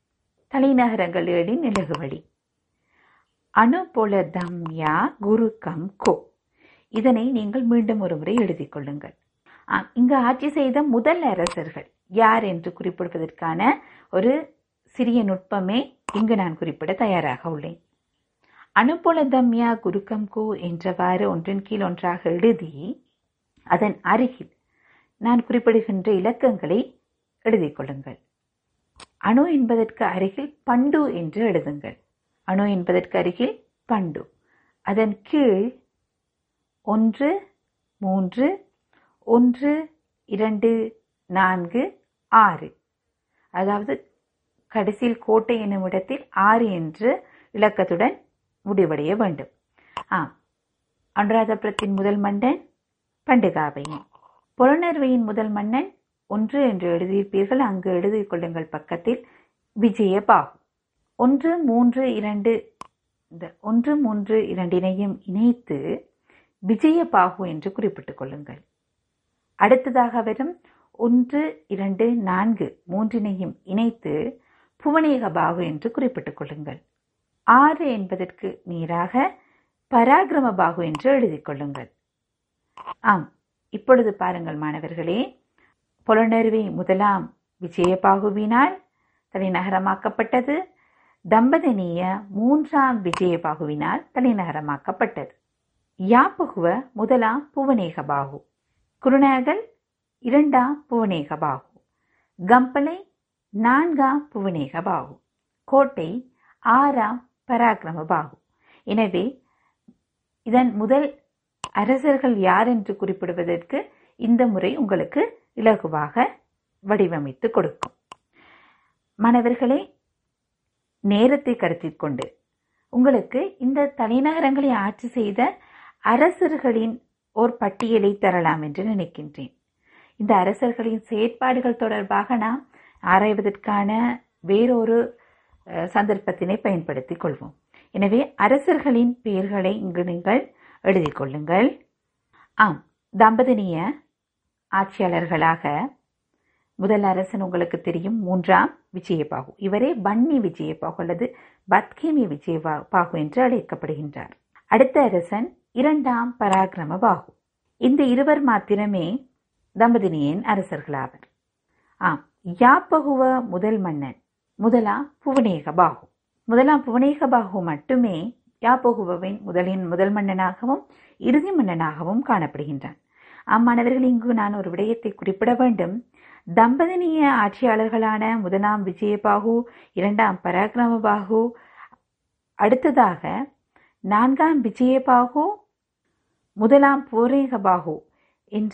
தலைநகரங்களின் இலகு வழி அனுபொலதம்யா குருக்கம் கோ இதனை நீங்கள் மீண்டும் ஒரு முறை எழுதிக் கொள்ளுங்கள் ஆம், இங்கு ஆட்சி செய்த முதல் அரசர்கள் யார் என்று குறிப்பிடுவதற்கான ஒரு சிறிய நுட்பமே இங்கு நான் குறிப்பிட தயாராக உள்ளேன் அனுபொலதம்யா குருக்கம் கு என்றவாறு ஒன்றின் கீழ் ஒன்றாக எழுதி அதன் அருகில் நான் குறிப்பிடுகின்ற இலக்கங்களை எழுதிக் கொள்ளுங்கள் அணு என்பதற்கு அருகில் பண்டு என்று எழுதுங்கள் அணு என்பதற்கு அருகில் பண்டு அதன் கீழ் ஒன்று மூன்று ஒன்று இரண்டு நான்கு ஆறு அதாவது கடைசியில் கோட்டை என்னும் இடத்தில் ஆறு என்று இலக்கத்துடன் முடிவடைய வேண்டும் ஆம் அனுராதபுரத்தின் முதல் மன்னன் பண்டுகாவையன் புலனர்வையின் முதல் மன்னன் ஒன்று என்று எழுதியிருப்பீர்கள் அங்கு எழுதிக் கொள்ளுங்கள் பக்கத்தில் விஜயபாகு ஒன்று மூன்று இரண்டு இந்த ஒன்று மூன்று இரண்டினையும் இணைத்து விஜயபாகு என்று குறிப்பிட்டுக் கொள்ளுங்கள் அடுத்ததாக வரும் ஒன்று இரண்டு நான்கு மூன்றினையும் இணைத்து புவனேகபாகு என்று குறிப்பிட்டுக் கொள்ளுங்கள் ஆறு என்பதற்கு நேராக பராக்கிரமபாகு என்று எழுதிக் கொள்ளுங்கள் ஆம் இப்பொழுது பாருங்கள் மாணவர்களே புலனருவி முதலாம் விஜயபாகுவினால் தலைநகரமாக்கப்பட்டது தம்பதனிய மூன்றாம் விஜயபாகுவினால் தலைநகரமாக்கப்பட்டது யாப்பகுவ முதலாம் புவனேகபாகு குருநாகல் இரண்டாம் புவனேகபாகு கம்பளை நான்காம் புவனேகபாகு கோட்டை ஆறாம் பராக்கிரமபாகு எனவே இதன் முதல் அரசர்கள் யார் என்று குறிப்பிடுவதற்கு இந்த முறை உங்களுக்கு இலகுவாக வடிவமைத்து கொடுக்கும் மாணவர்களே நேரத்தை கருத்தில் கொண்டு உங்களுக்கு இந்த தலைநகரங்களை ஆட்சி செய்த அரசர்களின் ஓர் பட்டியலை தரலாம் என்று நினைக்கின்றேன் இந்த அரசர்களின் செயற்பாடுகள் தொடர்பாக நாம் ஆராய்வதற்கான வேறொரு அஹ், சந்தர்ப்பத்தினை பயன்படுத்திக் கொள்வோம் எனவே அரசர்களின் பெயர்களை இங்கு நீங்கள் எழுதிக் கொள்ளுங்கள் ஆம் தம்பதினிய ஆட்சியாளர்களாக முதல் அரசன் உங்களுக்கு தெரியும் மூன்றாம் விஜயபாகு இவரே பன்னி விஜயபாகு அல்லது பத்கிமி விஜயபாகு என்று அழைக்கப்படுகின்றார் அடுத்த அரசன் இரண்டாம் பராக்கிரம பாகு இந்த இருவர் மாத்திரமே தம்பதினியின் அரசர்களாவர் ஆம் யாப்பகுவ முதல் மன்னன் முதலாம் புவனேக பாகு முதலாம் புவனேக பாகு மட்டுமே யாப்பகுவின் முதலின் முதல் மன்னனாகவும் இறுதி மன்னனாகவும் காணப்படுகின்றான் அம்மாணவர்கள் இங்கு நான் ஒரு விடயத்தை குறிப்பிட வேண்டும் தம்பதினிய ஆட்சியாளர்களான முதலாம் விஜயபாகு இரண்டாம் பராக்கிரமபாகு அடுத்ததாக நான்காம் விஜயபாகு முதலாம் பூரேகபாகு என்ற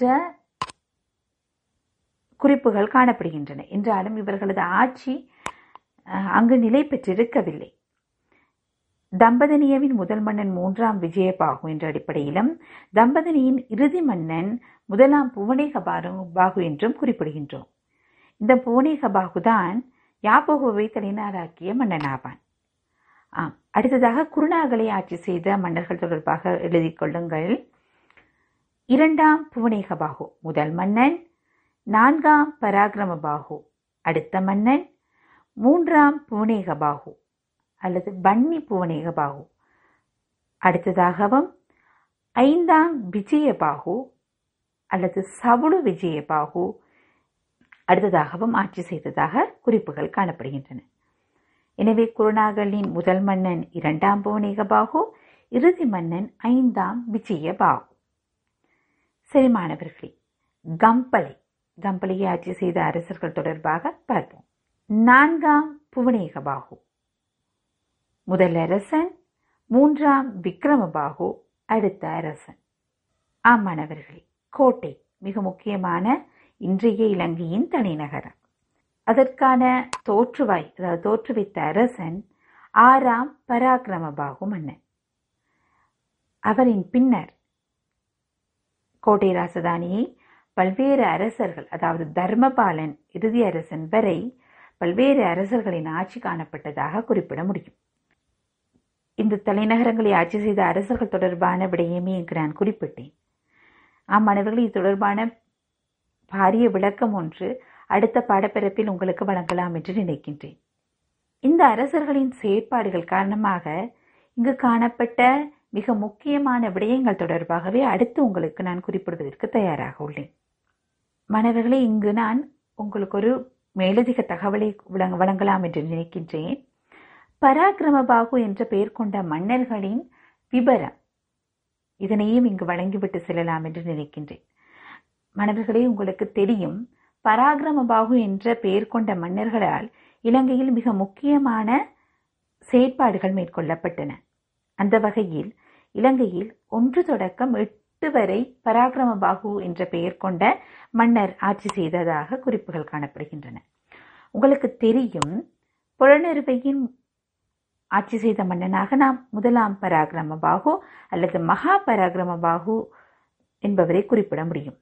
குறிப்புகள் காணப்படுகின்றன என்றாலும் இவர்களது ஆட்சி அங்கு நிலை பெற்றிருக்கவில்லை தம்பதினியவின் முதல் மன்னன் மூன்றாம் விஜயபாகு என்ற அடிப்படையிலும் தம்பதினியின் இறுதி மன்னன் முதலாம் புவனேக பாகு என்றும் குறிப்பிடுகின்றோம் இந்த புவனேக பாகுதான் யாபகுவை தலைநகராக்கிய மன்னனாவான் ஆம் அடுத்ததாக குருநாகலை ஆட்சி செய்த மன்னர்கள் தொடர்பாக எழுதி கொள்ளுங்கள் இரண்டாம் புவனேக பாகு முதல் மன்னன் நான்காம் பராக்கிரம பாகு அடுத்த மன்னன் மூன்றாம் புவனேக பாகு அல்லது பன்னி புவனேக பாகு அடுத்ததாகவும் ஐந்தாம் விஜயபாகு அல்லது சவுளு விஜயபாகு அடுத்ததாகவும் ஆட்சி செய்ததாக குறிப்புகள் காணப்படுகின்றன எனவே குருநாகலின் முதல் மன்னன் இரண்டாம் புவனேகபாகு இறுதி மன்னன் ஐந்தாம் விஜயபாகு சரி மாணவர்களே கம்பளை கம்பளியை ஆட்சி செய்த அரசர்கள் தொடர்பாக பார்ப்போம் நான்காம் புவனேகபாகு முதல் அரசன் மூன்றாம் விக்ரமபாகு அடுத்த அரசன் ஆமாணவர்களே கோட்டை மிக முக்கியமான இன்றைய இலங்கையின் தலைநகரம் அதற்கான தோற்றுவாய் அதாவது தோற்றுவித்த அரசன் ஆறாம் பராக்கிரமபாகு மன்னன் அவரின் பின்னர் கோட்டை ராசதானியை பல்வேறு அரசர்கள் அதாவது தர்மபாலன் இறுதி அரசன் வரை பல்வேறு அரசர்களின் ஆட்சி காணப்பட்டதாக குறிப்பிட முடியும் இந்த தலைநகரங்களை ஆட்சி செய்த அரசர்கள் தொடர்பான விடயமே இங்கு நான் குறிப்பிட்டேன் அம்மாணவர்கள் இது தொடர்பான பாரிய விளக்கம் ஒன்று அடுத்த பாடப்பிறப்பில் உங்களுக்கு வழங்கலாம் என்று நினைக்கின்றேன் இந்த அரசர்களின் செயற்பாடுகள் காரணமாக இங்கு காணப்பட்ட மிக முக்கியமான விடயங்கள் தொடர்பாகவே அடுத்து உங்களுக்கு நான் குறிப்பிடுவதற்கு தயாராக உள்ளேன் மாணவர்களே இங்கு நான் உங்களுக்கு ஒரு மேலதிக தகவலை வழங்கலாம் என்று நினைக்கின்றேன் பராக்கிரமபாகு என்ற பெயர் கொண்ட மன்னர்களின் விபரம் இதனையும் இங்கு வழங்கிவிட்டு செல்லலாம் என்று நினைக்கின்றேன் மாணவர்களே உங்களுக்கு தெரியும் பராக்கிரமபாகு என்ற பெயர் கொண்ட மன்னர்களால் இலங்கையில் மிக முக்கியமான செயற்பாடுகள் மேற்கொள்ளப்பட்டன அந்த வகையில் இலங்கையில் ஒன்று தொடக்கம் எட்டு வரை பராக்கிரமபாகு என்ற பெயர் கொண்ட மன்னர் ஆட்சி செய்ததாக குறிப்புகள் காணப்படுகின்றன உங்களுக்கு தெரியும் புலனறுவையின் ஆட்சி செய்த மன்னனாக நாம் முதலாம் பராக்கிரமபாகு அல்லது மகா பராக்கிரமபாகு என்பவரை குறிப்பிட முடியும்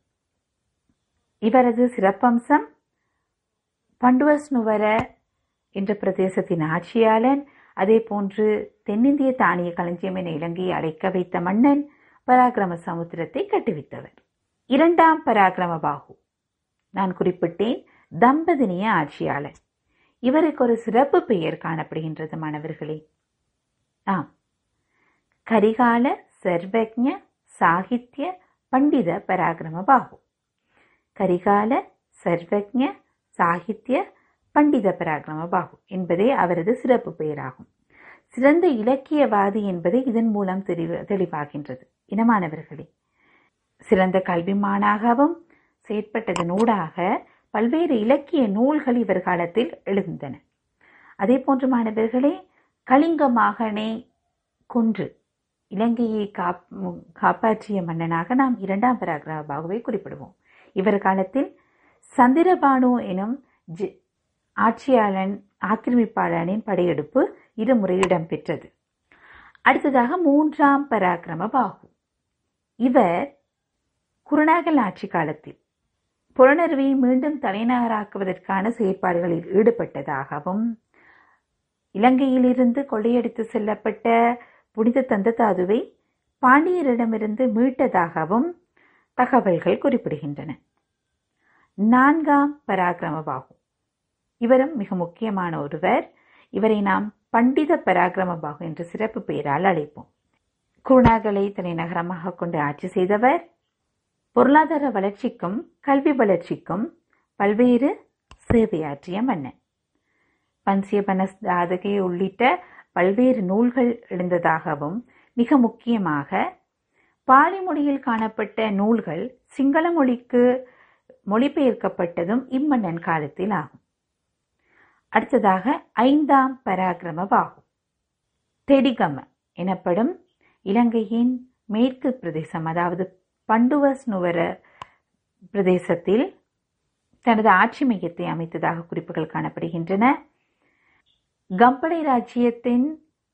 இவரது சிறப்பம்சம் பண்டுவஸ்னுவர என்ற பிரதேசத்தின் ஆட்சியாளன் அதே போன்று தென்னிந்திய தானிய களஞ்சியம் என இலங்கையை அழைக்க வைத்த மன்னன் பராக்கிரம சமுத்திரத்தை கட்டுவித்தவர் இரண்டாம் பராக்கிரமபாகு நான் குறிப்பிட்டேன் தம்பதினிய ஆட்சியாளர் இவருக்கு ஒரு சிறப்பு பெயர் காணப்படுகின்றது மாணவர்களே ஆம் கரிகால சர்வஜ சாகித்ய பண்டித பராக்கிரமபாகு கரிகால சர்வஜ சாகித்ய பண்டித பராக்கிரமபாகு என்பதே அவரது சிறப்பு பெயராகும் சிறந்த இலக்கியவாதி என்பது இதன் மூலம் தெளிவு தெளிவாகின்றது இனமானவர்களே சிறந்த கல்விமானாகவும் செயற்பட்டதனூடாக பல்வேறு இலக்கிய நூல்கள் இவர் காலத்தில் எழுந்தன அதே போன்று மாணவர்களே கலிங்க மாகனை கொன்று இலங்கையை காப் காப்பாற்றிய மன்னனாக நாம் இரண்டாம் பராக்கிரமபாகுவை குறிப்பிடுவோம் இவர் காலத்தில் சந்திரபானு எனும் ஜி ஆட்சியாளன் ஆக்கிரமிப்பாளனின் படையெடுப்பு இருமுறை இடம்பெற்றது அடுத்ததாக மூன்றாம் பராக்கிரம பாகு இவர் குருநாகல் ஆட்சி காலத்தில் புலனறுவையை மீண்டும் தலைநகராக்குவதற்கான செயற்பாடுகளில் ஈடுபட்டதாகவும் இலங்கையிலிருந்து கொள்ளையடித்து செல்லப்பட்ட புனித தந்த தாதுவை பாண்டியரிடமிருந்து மீட்டதாகவும் தகவல்கள் குறிப்பிடுகின்றன நான்காம் பராக்கிரமபாகு இவரும் மிக முக்கியமான ஒருவர் இவரை நாம் பண்டித பராக்கிரமபாகு என்ற சிறப்பு பெயரால் அழைப்போம் குருணாகலை தலைநகரமாக கொண்டு ஆட்சி செய்தவர் பொருளாதார வளர்ச்சிக்கும் கல்வி வளர்ச்சிக்கும் பல்வேறு சேவையாற்றிய மன்னன் பன்சியபனஸ் தாதகை உள்ளிட்ட பல்வேறு நூல்கள் எழுந்ததாகவும் மிக முக்கியமாக பாலி மொழியில் காணப்பட்ட நூல்கள் சிங்கள மொழிக்கு மொழிபெயர்க்கப்பட்டதும் இம்மன்னன் காலத்தில் ஆகும் அடுத்ததாக ஐந்தாம் பராக்கிரமவாகும் தெடிகம எனப்படும் இலங்கையின் மேற்கு பிரதேசம் அதாவது பண்டுவஸ் நுவர பிரதேசத்தில் தனது ஆட்சி மையத்தை அமைத்ததாக குறிப்புகள் காணப்படுகின்றன கம்பளை ராஜ்யத்தின்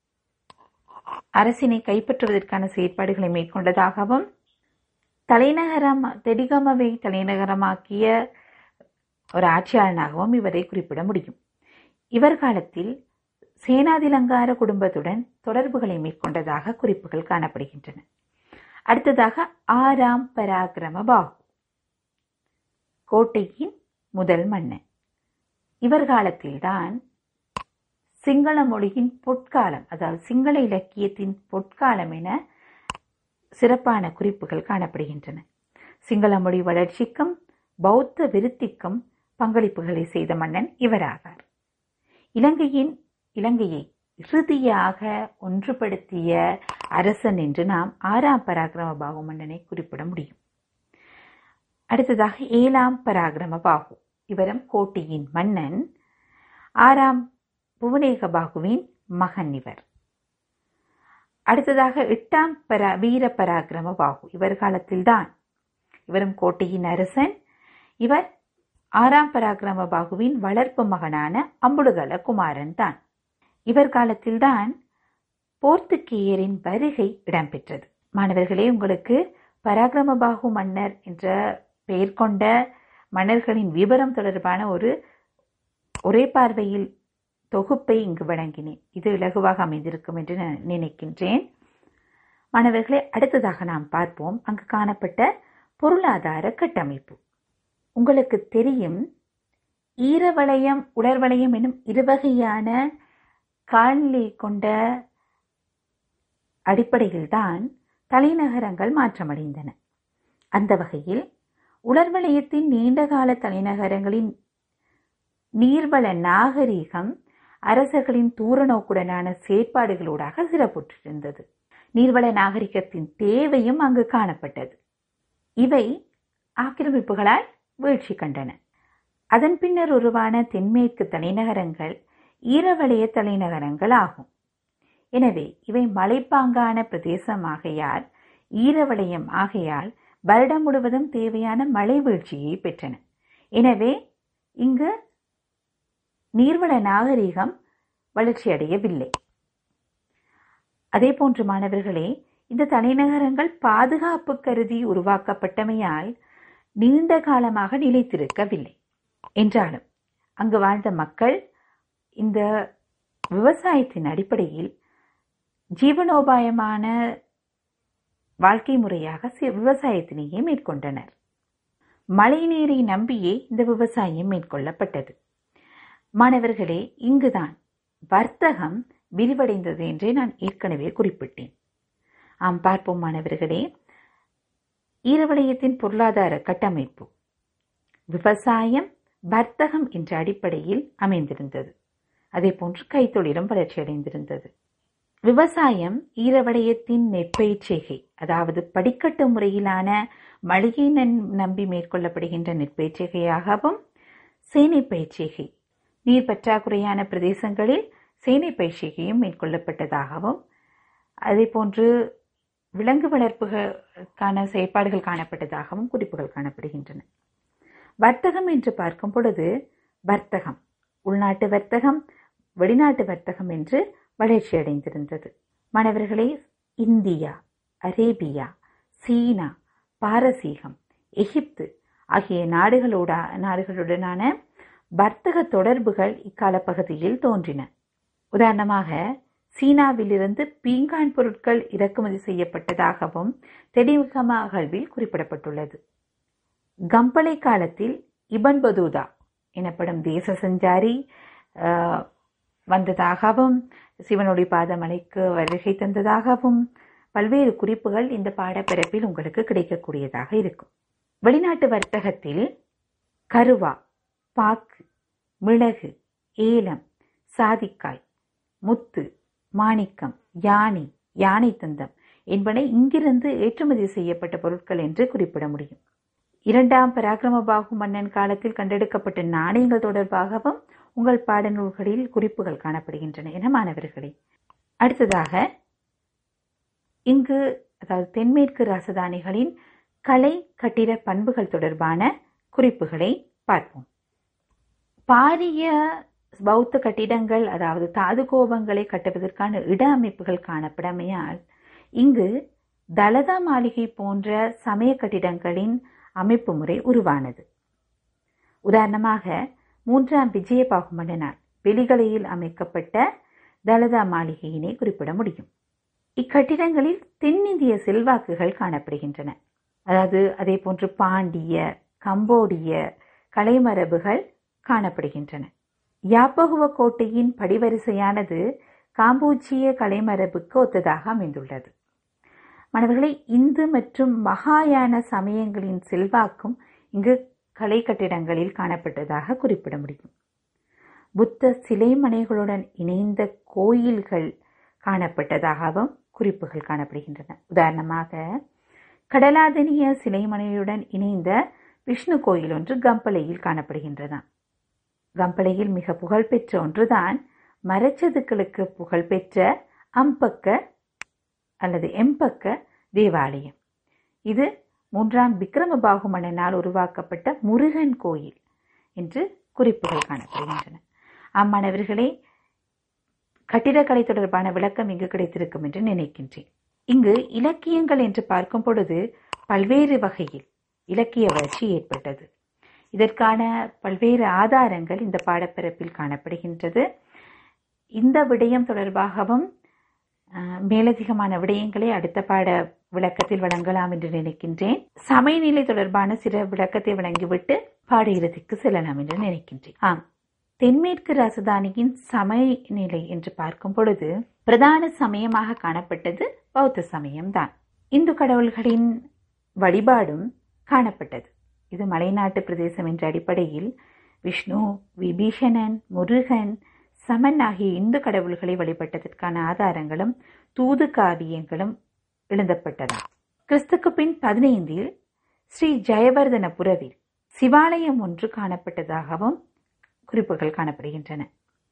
அரசினை கைப்பற்றுவதற்கான செயற்பாடுகளை மேற்கொண்டதாகவும் தலைநகரம் தெடிகமவை தலைநகரமாக்கிய ஒரு ஆட்சியாளனாகவும் இவரை குறிப்பிட முடியும் இவர் காலத்தில் சேனாதிலங்கார குடும்பத்துடன் தொடர்புகளை மேற்கொண்டதாக குறிப்புகள் காணப்படுகின்றன அடுத்ததாக ஆறாம் பராக்கிரம பாகு கோட்டையின் முதல் மன்னன் இவர் காலத்தில்தான் சிங்கள மொழியின் பொற்காலம் அதாவது சிங்கள இலக்கியத்தின் பொற்காலம் என சிறப்பான குறிப்புகள் காணப்படுகின்றன சிங்கள மொழி வளர்ச்சிக்கும் பௌத்த விருத்திக்கும் பங்களிப்புகளை செய்த மன்னன் இவராகார் இலங்கையின் இலங்கையை இறுதியாக ஒன்றுபடுத்திய அரசன் என்று நாம் ஆறாம் பராக்கிரம பாகு மன்னனை குறிப்பிட முடியும் அடுத்ததாக ஏழாம் பராக்கிரம பாகு இவரும் கோட்டியின் மன்னன் ஆறாம் புவனேக பாகுவின் மகன் இவர் அடுத்ததாக எட்டாம் பரா வீர பராக்கிரம பாகு இவர் காலத்தில்தான் இவரும் கோட்டையின் அரசன் இவர் ஆறாம் பராக்கிரம பாகுவின் வளர்ப்பு மகனான அம்புடுகல குமாரன் தான் இவர் காலத்தில்தான் போர்த்துகேயரின் வருகை இடம்பெற்றது மாணவர்களே உங்களுக்கு பராக்கிரம பாகு மன்னர் என்ற பெயர் கொண்ட மன்னர்களின் விவரம் தொடர்பான ஒரு ஒரே பார்வையில் தொகுப்பை இங்கு வழங்கினேன் இது இலகுவாக அமைந்திருக்கும் என்று நான் நினைக்கின்றேன் மாணவர்களே அடுத்ததாக நாம் பார்ப்போம் அங்கு காணப்பட்ட பொருளாதார கட்டமைப்பு உங்களுக்கு தெரியும் ஈரவளையம் உலர்வளையம் எனும் இருவகையான காலநிலை கொண்ட அடிப்படையில்தான் தலைநகரங்கள் மாற்றமடைந்தன அந்த வகையில் உலர்வளையத்தின் நீண்டகால தலைநகரங்களின் நீர்வள நாகரீகம் அரசர்களின் தூரநோக்குடனான செயற்பாடுகளூடாக சிறப்புற்றிருந்தது நீர்வள நாகரிகத்தின் தேவையும் அங்கு காணப்பட்டது இவை ஆக்கிரமிப்புகளால் வீழ்ச்சி கண்டன அதன் பின்னர் உருவான தென்மேற்கு தலைநகரங்கள் ஈரவளைய தலைநகரங்கள் ஆகும் எனவே இவை மலைப்பாங்கான பிரதேசமாகையால் ஈரவளையம் ஆகையால் வருடம் முழுவதும் தேவையான மழை வீழ்ச்சியை பெற்றன எனவே இங்கு நீர்வள நாகரிகம் வளர்ச்சியடையவில்லை அதே போன்று மாணவர்களே இந்த தலைநகரங்கள் பாதுகாப்பு கருதி உருவாக்கப்பட்டமையால் நீண்ட காலமாக நிலைத்திருக்கவில்லை என்றாலும் அங்கு வாழ்ந்த மக்கள் இந்த விவசாயத்தின் அடிப்படையில் ஜீவனோபாயமான வாழ்க்கை முறையாக சி- விவசாயத்தினையே மேற்கொண்டனர் மழைநீரை நம்பியே இந்த விவசாயம் மேற்கொள்ளப்பட்டது மாணவர்களே இங்குதான் வர்த்தகம் விரிவடைந்தது என்றே நான் ஏற்கனவே குறிப்பிட்டேன் ஆம் பார்ப்போம் மாணவர்களே ஈரவளையத்தின் பொருளாதார கட்டமைப்பு விவசாயம் வர்த்தகம் என்ற அடிப்படையில் அமைந்திருந்தது அதே போன்று கைத்தொழிலும் வளர்ச்சியடைந்திருந்தது விவசாயம் ஈரவளையத்தின் நெற்பயிர் செய்கை அதாவது படிக்கட்டு முறையிலான மளிகை நன்- நம்பி மேற்கொள்ளப்படுகின்ற நெற்பயிர் செய்கையாகவும் சேனை பயிற்சிகை நீர் பற்றாக்குறையான பிரதேசங்களில் சேனை பயிற்சிகையும் மேற்கொள்ளப்பட்டதாகவும் அதே போன்று விலங்கு வளர்ப்புகளுக்கான செயற்பாடுகள் காணப்பட்டதாகவும் குறிப்புகள் காணப்படுகின்றன வர்த்தகம் என்று பார்க்கும் பொழுது வர்த்தகம் உள்நாட்டு வர்த்தகம் வெளிநாட்டு வர்த்தகம் என்று வளர்ச்சியடைந்திருந்தது மாணவர்களே இந்தியா அரேபியா சீனா பாரசீகம் எகிப்து ஆகிய நாடுகளோட நாடுகளுடனான வர்த்தக தொடர்புகள் இக்கால பகுதியில் தோன்றின உதாரணமாக சீனாவிலிருந்து பீங்கான் பொருட்கள் இறக்குமதி செய்யப்பட்டதாகவும் தெடிகம அகழ்வில் குறிப்பிடப்பட்டுள்ளது கம்பளை காலத்தில் இபன் பதூதா எனப்படும் தேச சஞ்சாரி ஆஹ், வந்ததாகவும் சிவனுடைய பாதமலைக்கு வருகை தந்ததாகவும் பல்வேறு குறிப்புகள் இந்த பாடப்பிறப்பில் உங்களுக்கு கிடைக்கக்கூடியதாக இருக்கும் வெளிநாட்டு வர்த்தகத்தில் கருவா பாக்கு மிளகு ஏலம் சாதிக்காய் முத்து மாணிக்கம் யானி யானை தந்தம் என்பன இங்கிருந்து ஏற்றுமதி செய்யப்பட்ட பொருட்கள் என்று குறிப்பிட முடியும் இரண்டாம் பராக்கிரமபாகு மன்னன் காலத்தில் கண்டெடுக்கப்பட்ட நாணயங்கள் தொடர்பாகவும் உங்கள் பாடநூல்களில் குறிப்புகள் காணப்படுகின்றன என மாணவர்களே அடுத்ததாக இங்கு அதாவது தென்மேற்கு ராசதானிகளின் கலை கட்டிட பண்புகள் தொடர்பான குறிப்புகளை பார்ப்போம் பாரிய பௌத்த கட்டிடங்கள் அதாவது தாது கோபங்களை கட்டுவதற்கான இட அமைப்புகள் காணப்படமையால் இங்கு தலதா மாளிகை போன்ற சமய கட்டிடங்களின் அமைப்பு முறை உருவானது உதாரணமாக மூன்றாம் விஜயபாகு மன்னனால் வெளிகளையில் அமைக்கப்பட்ட தலதா மாளிகையினை குறிப்பிட முடியும் இக்கட்டிடங்களில் தென்னிந்திய செல்வாக்குகள் காணப்படுகின்றன அதாவது அதே போன்று பாண்டிய கம்போடிய கலைமரபுகள் காணப்படுகின்றன யாப்பகுவ கோட்டையின் படிவரிசையானது காம்பூச்சிய கலைமரபுக்கு ஒத்ததாக அமைந்துள்ளது மாணவர்களை இந்து மற்றும் மகாயான சமயங்களின் செல்வாக்கும் இங்கு கலை கட்டிடங்களில் காணப்பட்டதாக குறிப்பிட முடியும் புத்த சிலைமனைகளுடன் இணைந்த கோயில்கள் காணப்பட்டதாகவும் குறிப்புகள் காணப்படுகின்றன உதாரணமாக கடலாதனிய சிலைமனையுடன் இணைந்த விஷ்ணு கோயில் ஒன்று கம்பளையில் காணப்படுகின்றன கம்பளையில் மிக புகழ்பெற்ற ஒன்றுதான் மரச்சதுக்களுக்கு புகழ்பெற்ற அம்பக்க அல்லது எம்பக்க தேவாலயம் இது மூன்றாம் விக்ரமபாகு மன்னனால் உருவாக்கப்பட்ட முருகன் கோயில் என்று குறிப்புகள் காணப்படுகின்றன அம்மாணவர்களே கட்டிடக்கலை தொடர்பான விளக்கம் இங்கு கிடைத்திருக்கும் என்று நினைக்கின்றேன் இங்கு இலக்கியங்கள் என்று பார்க்கும் பொழுது பல்வேறு வகையில் இலக்கிய வளர்ச்சி ஏற்பட்டது இதற்கான பல்வேறு ஆதாரங்கள் இந்த பாடப்பிறப்பில் காணப்படுகின்றது இந்த விடயம் தொடர்பாகவும் மேலதிகமான விடயங்களை அடுத்த பாட விளக்கத்தில் வழங்கலாம் என்று நினைக்கின்றேன் சமயநிலை தொடர்பான சில விளக்கத்தை வழங்கிவிட்டு பாட இறுதிக்கு செல்லலாம் என்று நினைக்கின்றேன் ஆம் தென்மேற்கு ராசதானியின் சமயநிலை என்று பார்க்கும் பொழுது பிரதான சமயமாக காணப்பட்டது பௌத்த சமயம்தான் இந்து கடவுள்களின் வழிபாடும் காணப்பட்டது இது மலைநாட்டு பிரதேசம் என்ற அடிப்படையில் விஷ்ணு விபீஷணன் முருகன் சமன் ஆகிய இந்து கடவுள்களை வழிபட்டதற்கான ஆதாரங்களும் தூது காவியங்களும் எழுதப்பட்டதாம் கிறிஸ்துக்கு பின் பதினைந்தில் ஸ்ரீ ஜெயவர்தனபுரவில் சிவாலயம் ஒன்று காணப்பட்டதாகவும் குறிப்புகள் காணப்படுகின்றன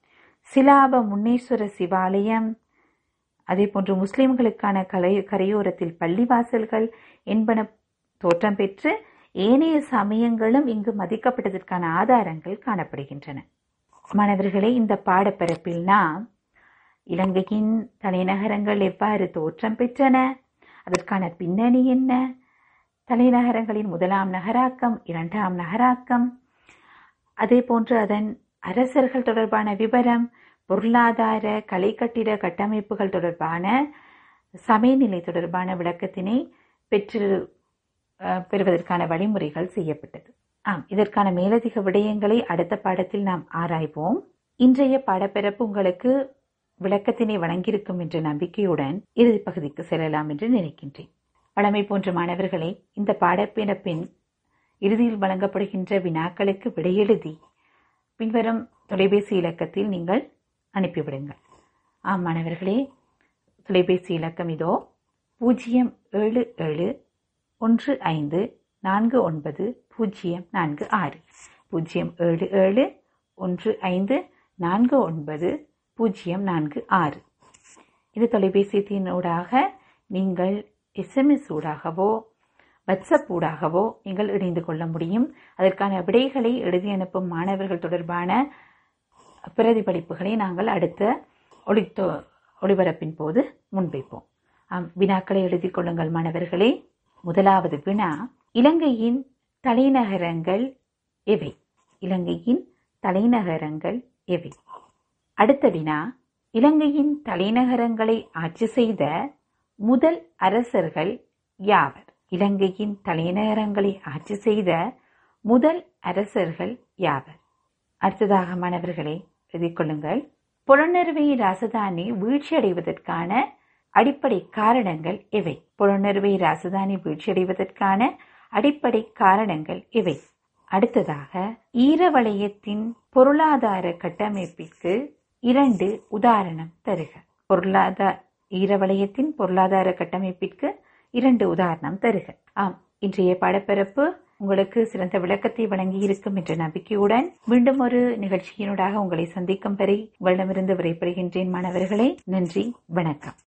சிலாப முன்னேஸ்வர சிவாலயம் அதே போன்று முஸ்லிம்களுக்கான கலை கரையோரத்தில் பள்ளிவாசல்கள் என்பன தோற்றம் பெற்று ஏனைய சமயங்களும் இங்கு மதிக்கப்பட்டதற்கான ஆதாரங்கள் காணப்படுகின்றன மாணவர்களே இந்த பாடப்பரப்பில் நாம் இலங்கையின் தலைநகரங்கள் எவ்வாறு தோற்றம் பெற்றன அதற்கான பின்னணி என்ன தலைநகரங்களின் முதலாம் நகராக்கம் இரண்டாம் நகராக்கம் அதே போன்று அதன் அரசர்கள் தொடர்பான விவரம் பொருளாதார கலை கட்டிட கட்டமைப்புகள் தொடர்பான சமயநிலை தொடர்பான விளக்கத்தினை பெற்று பெறுவதற்கான வழிமுறைகள் செய்யப்பட்டது ஆம் இதற்கான மேலதிக விடயங்களை அடுத்த பாடத்தில் நாம் ஆராய்வோம் இன்றைய பாடப்பிறப்பு உங்களுக்கு விளக்கத்தினை வழங்கியிருக்கும் என்ற நம்பிக்கையுடன் இறுதி பகுதிக்கு செல்லலாம் என்று நினைக்கின்றேன் வளமை போன்ற மாணவர்களை இந்த பாடப்பிறப்பின் இறுதியில் வழங்கப்படுகின்ற வினாக்களுக்கு விடையெழுதி பின்வரும் தொலைபேசி இலக்கத்தில் நீங்கள் அனுப்பிவிடுங்கள் ஆம் மாணவர்களே தொலைபேசி இலக்கம் இதோ பூஜ்ஜியம் ஏழு ஏழு ஒன்று ஐந்து நான்கு ஒன்பது பூஜ்ஜியம் நான்கு ஆறு பூஜ்ஜியம் ஏழு ஏழு ஒன்று ஐந்து நான்கு ஒன்பது பூஜ்ஜியம் நான்கு ஆறு இது தொலைபேசியத்தின் ஊடாக நீங்கள் எஸ்எம்எஸ் ஊடாகவோ வாட்ஸ்அப் ஊடாகவோ நீங்கள் இணைந்து கொள்ள முடியும் அதற்கான விடைகளை எழுதி அனுப்பும் மாணவர்கள் தொடர்பான பிரதிபலிப்புகளை நாங்கள் அடுத்த ஒளித்தோ ஒளிபரப்பின் போது முன்வைப்போம் ஆம் வினாக்களை எழுதி கொள்ளுங்கள் மாணவர்களே முதலாவது வினா இலங்கையின் தலைநகரங்கள் எவை இலங்கையின் தலைநகரங்கள் எவை அடுத்த வினா இலங்கையின் தலைநகரங்களை ஆட்சி செய்த முதல் அரசர்கள் யாவர் இலங்கையின் தலைநகரங்களை ஆட்சி செய்த முதல் அரசர்கள் யாவர் அடுத்ததாக மாணவர்களே எழுதிக் கொள்ளுங்கள் புலனறுவை ராசதானி வீழ்ச்சியடைவதற்கான அடிப்படை காரணங்கள் எவை புலனறுவை ராசதானி வீழ்ச்சியடைவதற்கான அடிப்படை காரணங்கள் இவை அடுத்ததாக ஈரவளையத்தின் பொருளாதார கட்டமைப்பிற்கு இரண்டு உதாரணம் தருக பொருளாதார ஈரவளையத்தின் பொருளாதார கட்டமைப்பிற்கு இரண்டு உதாரணம் தருக ஆம் இன்றைய பாடப்பரப்பு உங்களுக்கு சிறந்த விளக்கத்தை வழங்கி இருக்கும் என்ற நம்பிக்கையுடன் மீண்டும் ஒரு நிகழ்ச்சியினூடாக உங்களை சந்திக்கும் வரை உங்களிடமிருந்து விடைபெறுகின்றேன் மாணவர்களே நன்றி வணக்கம்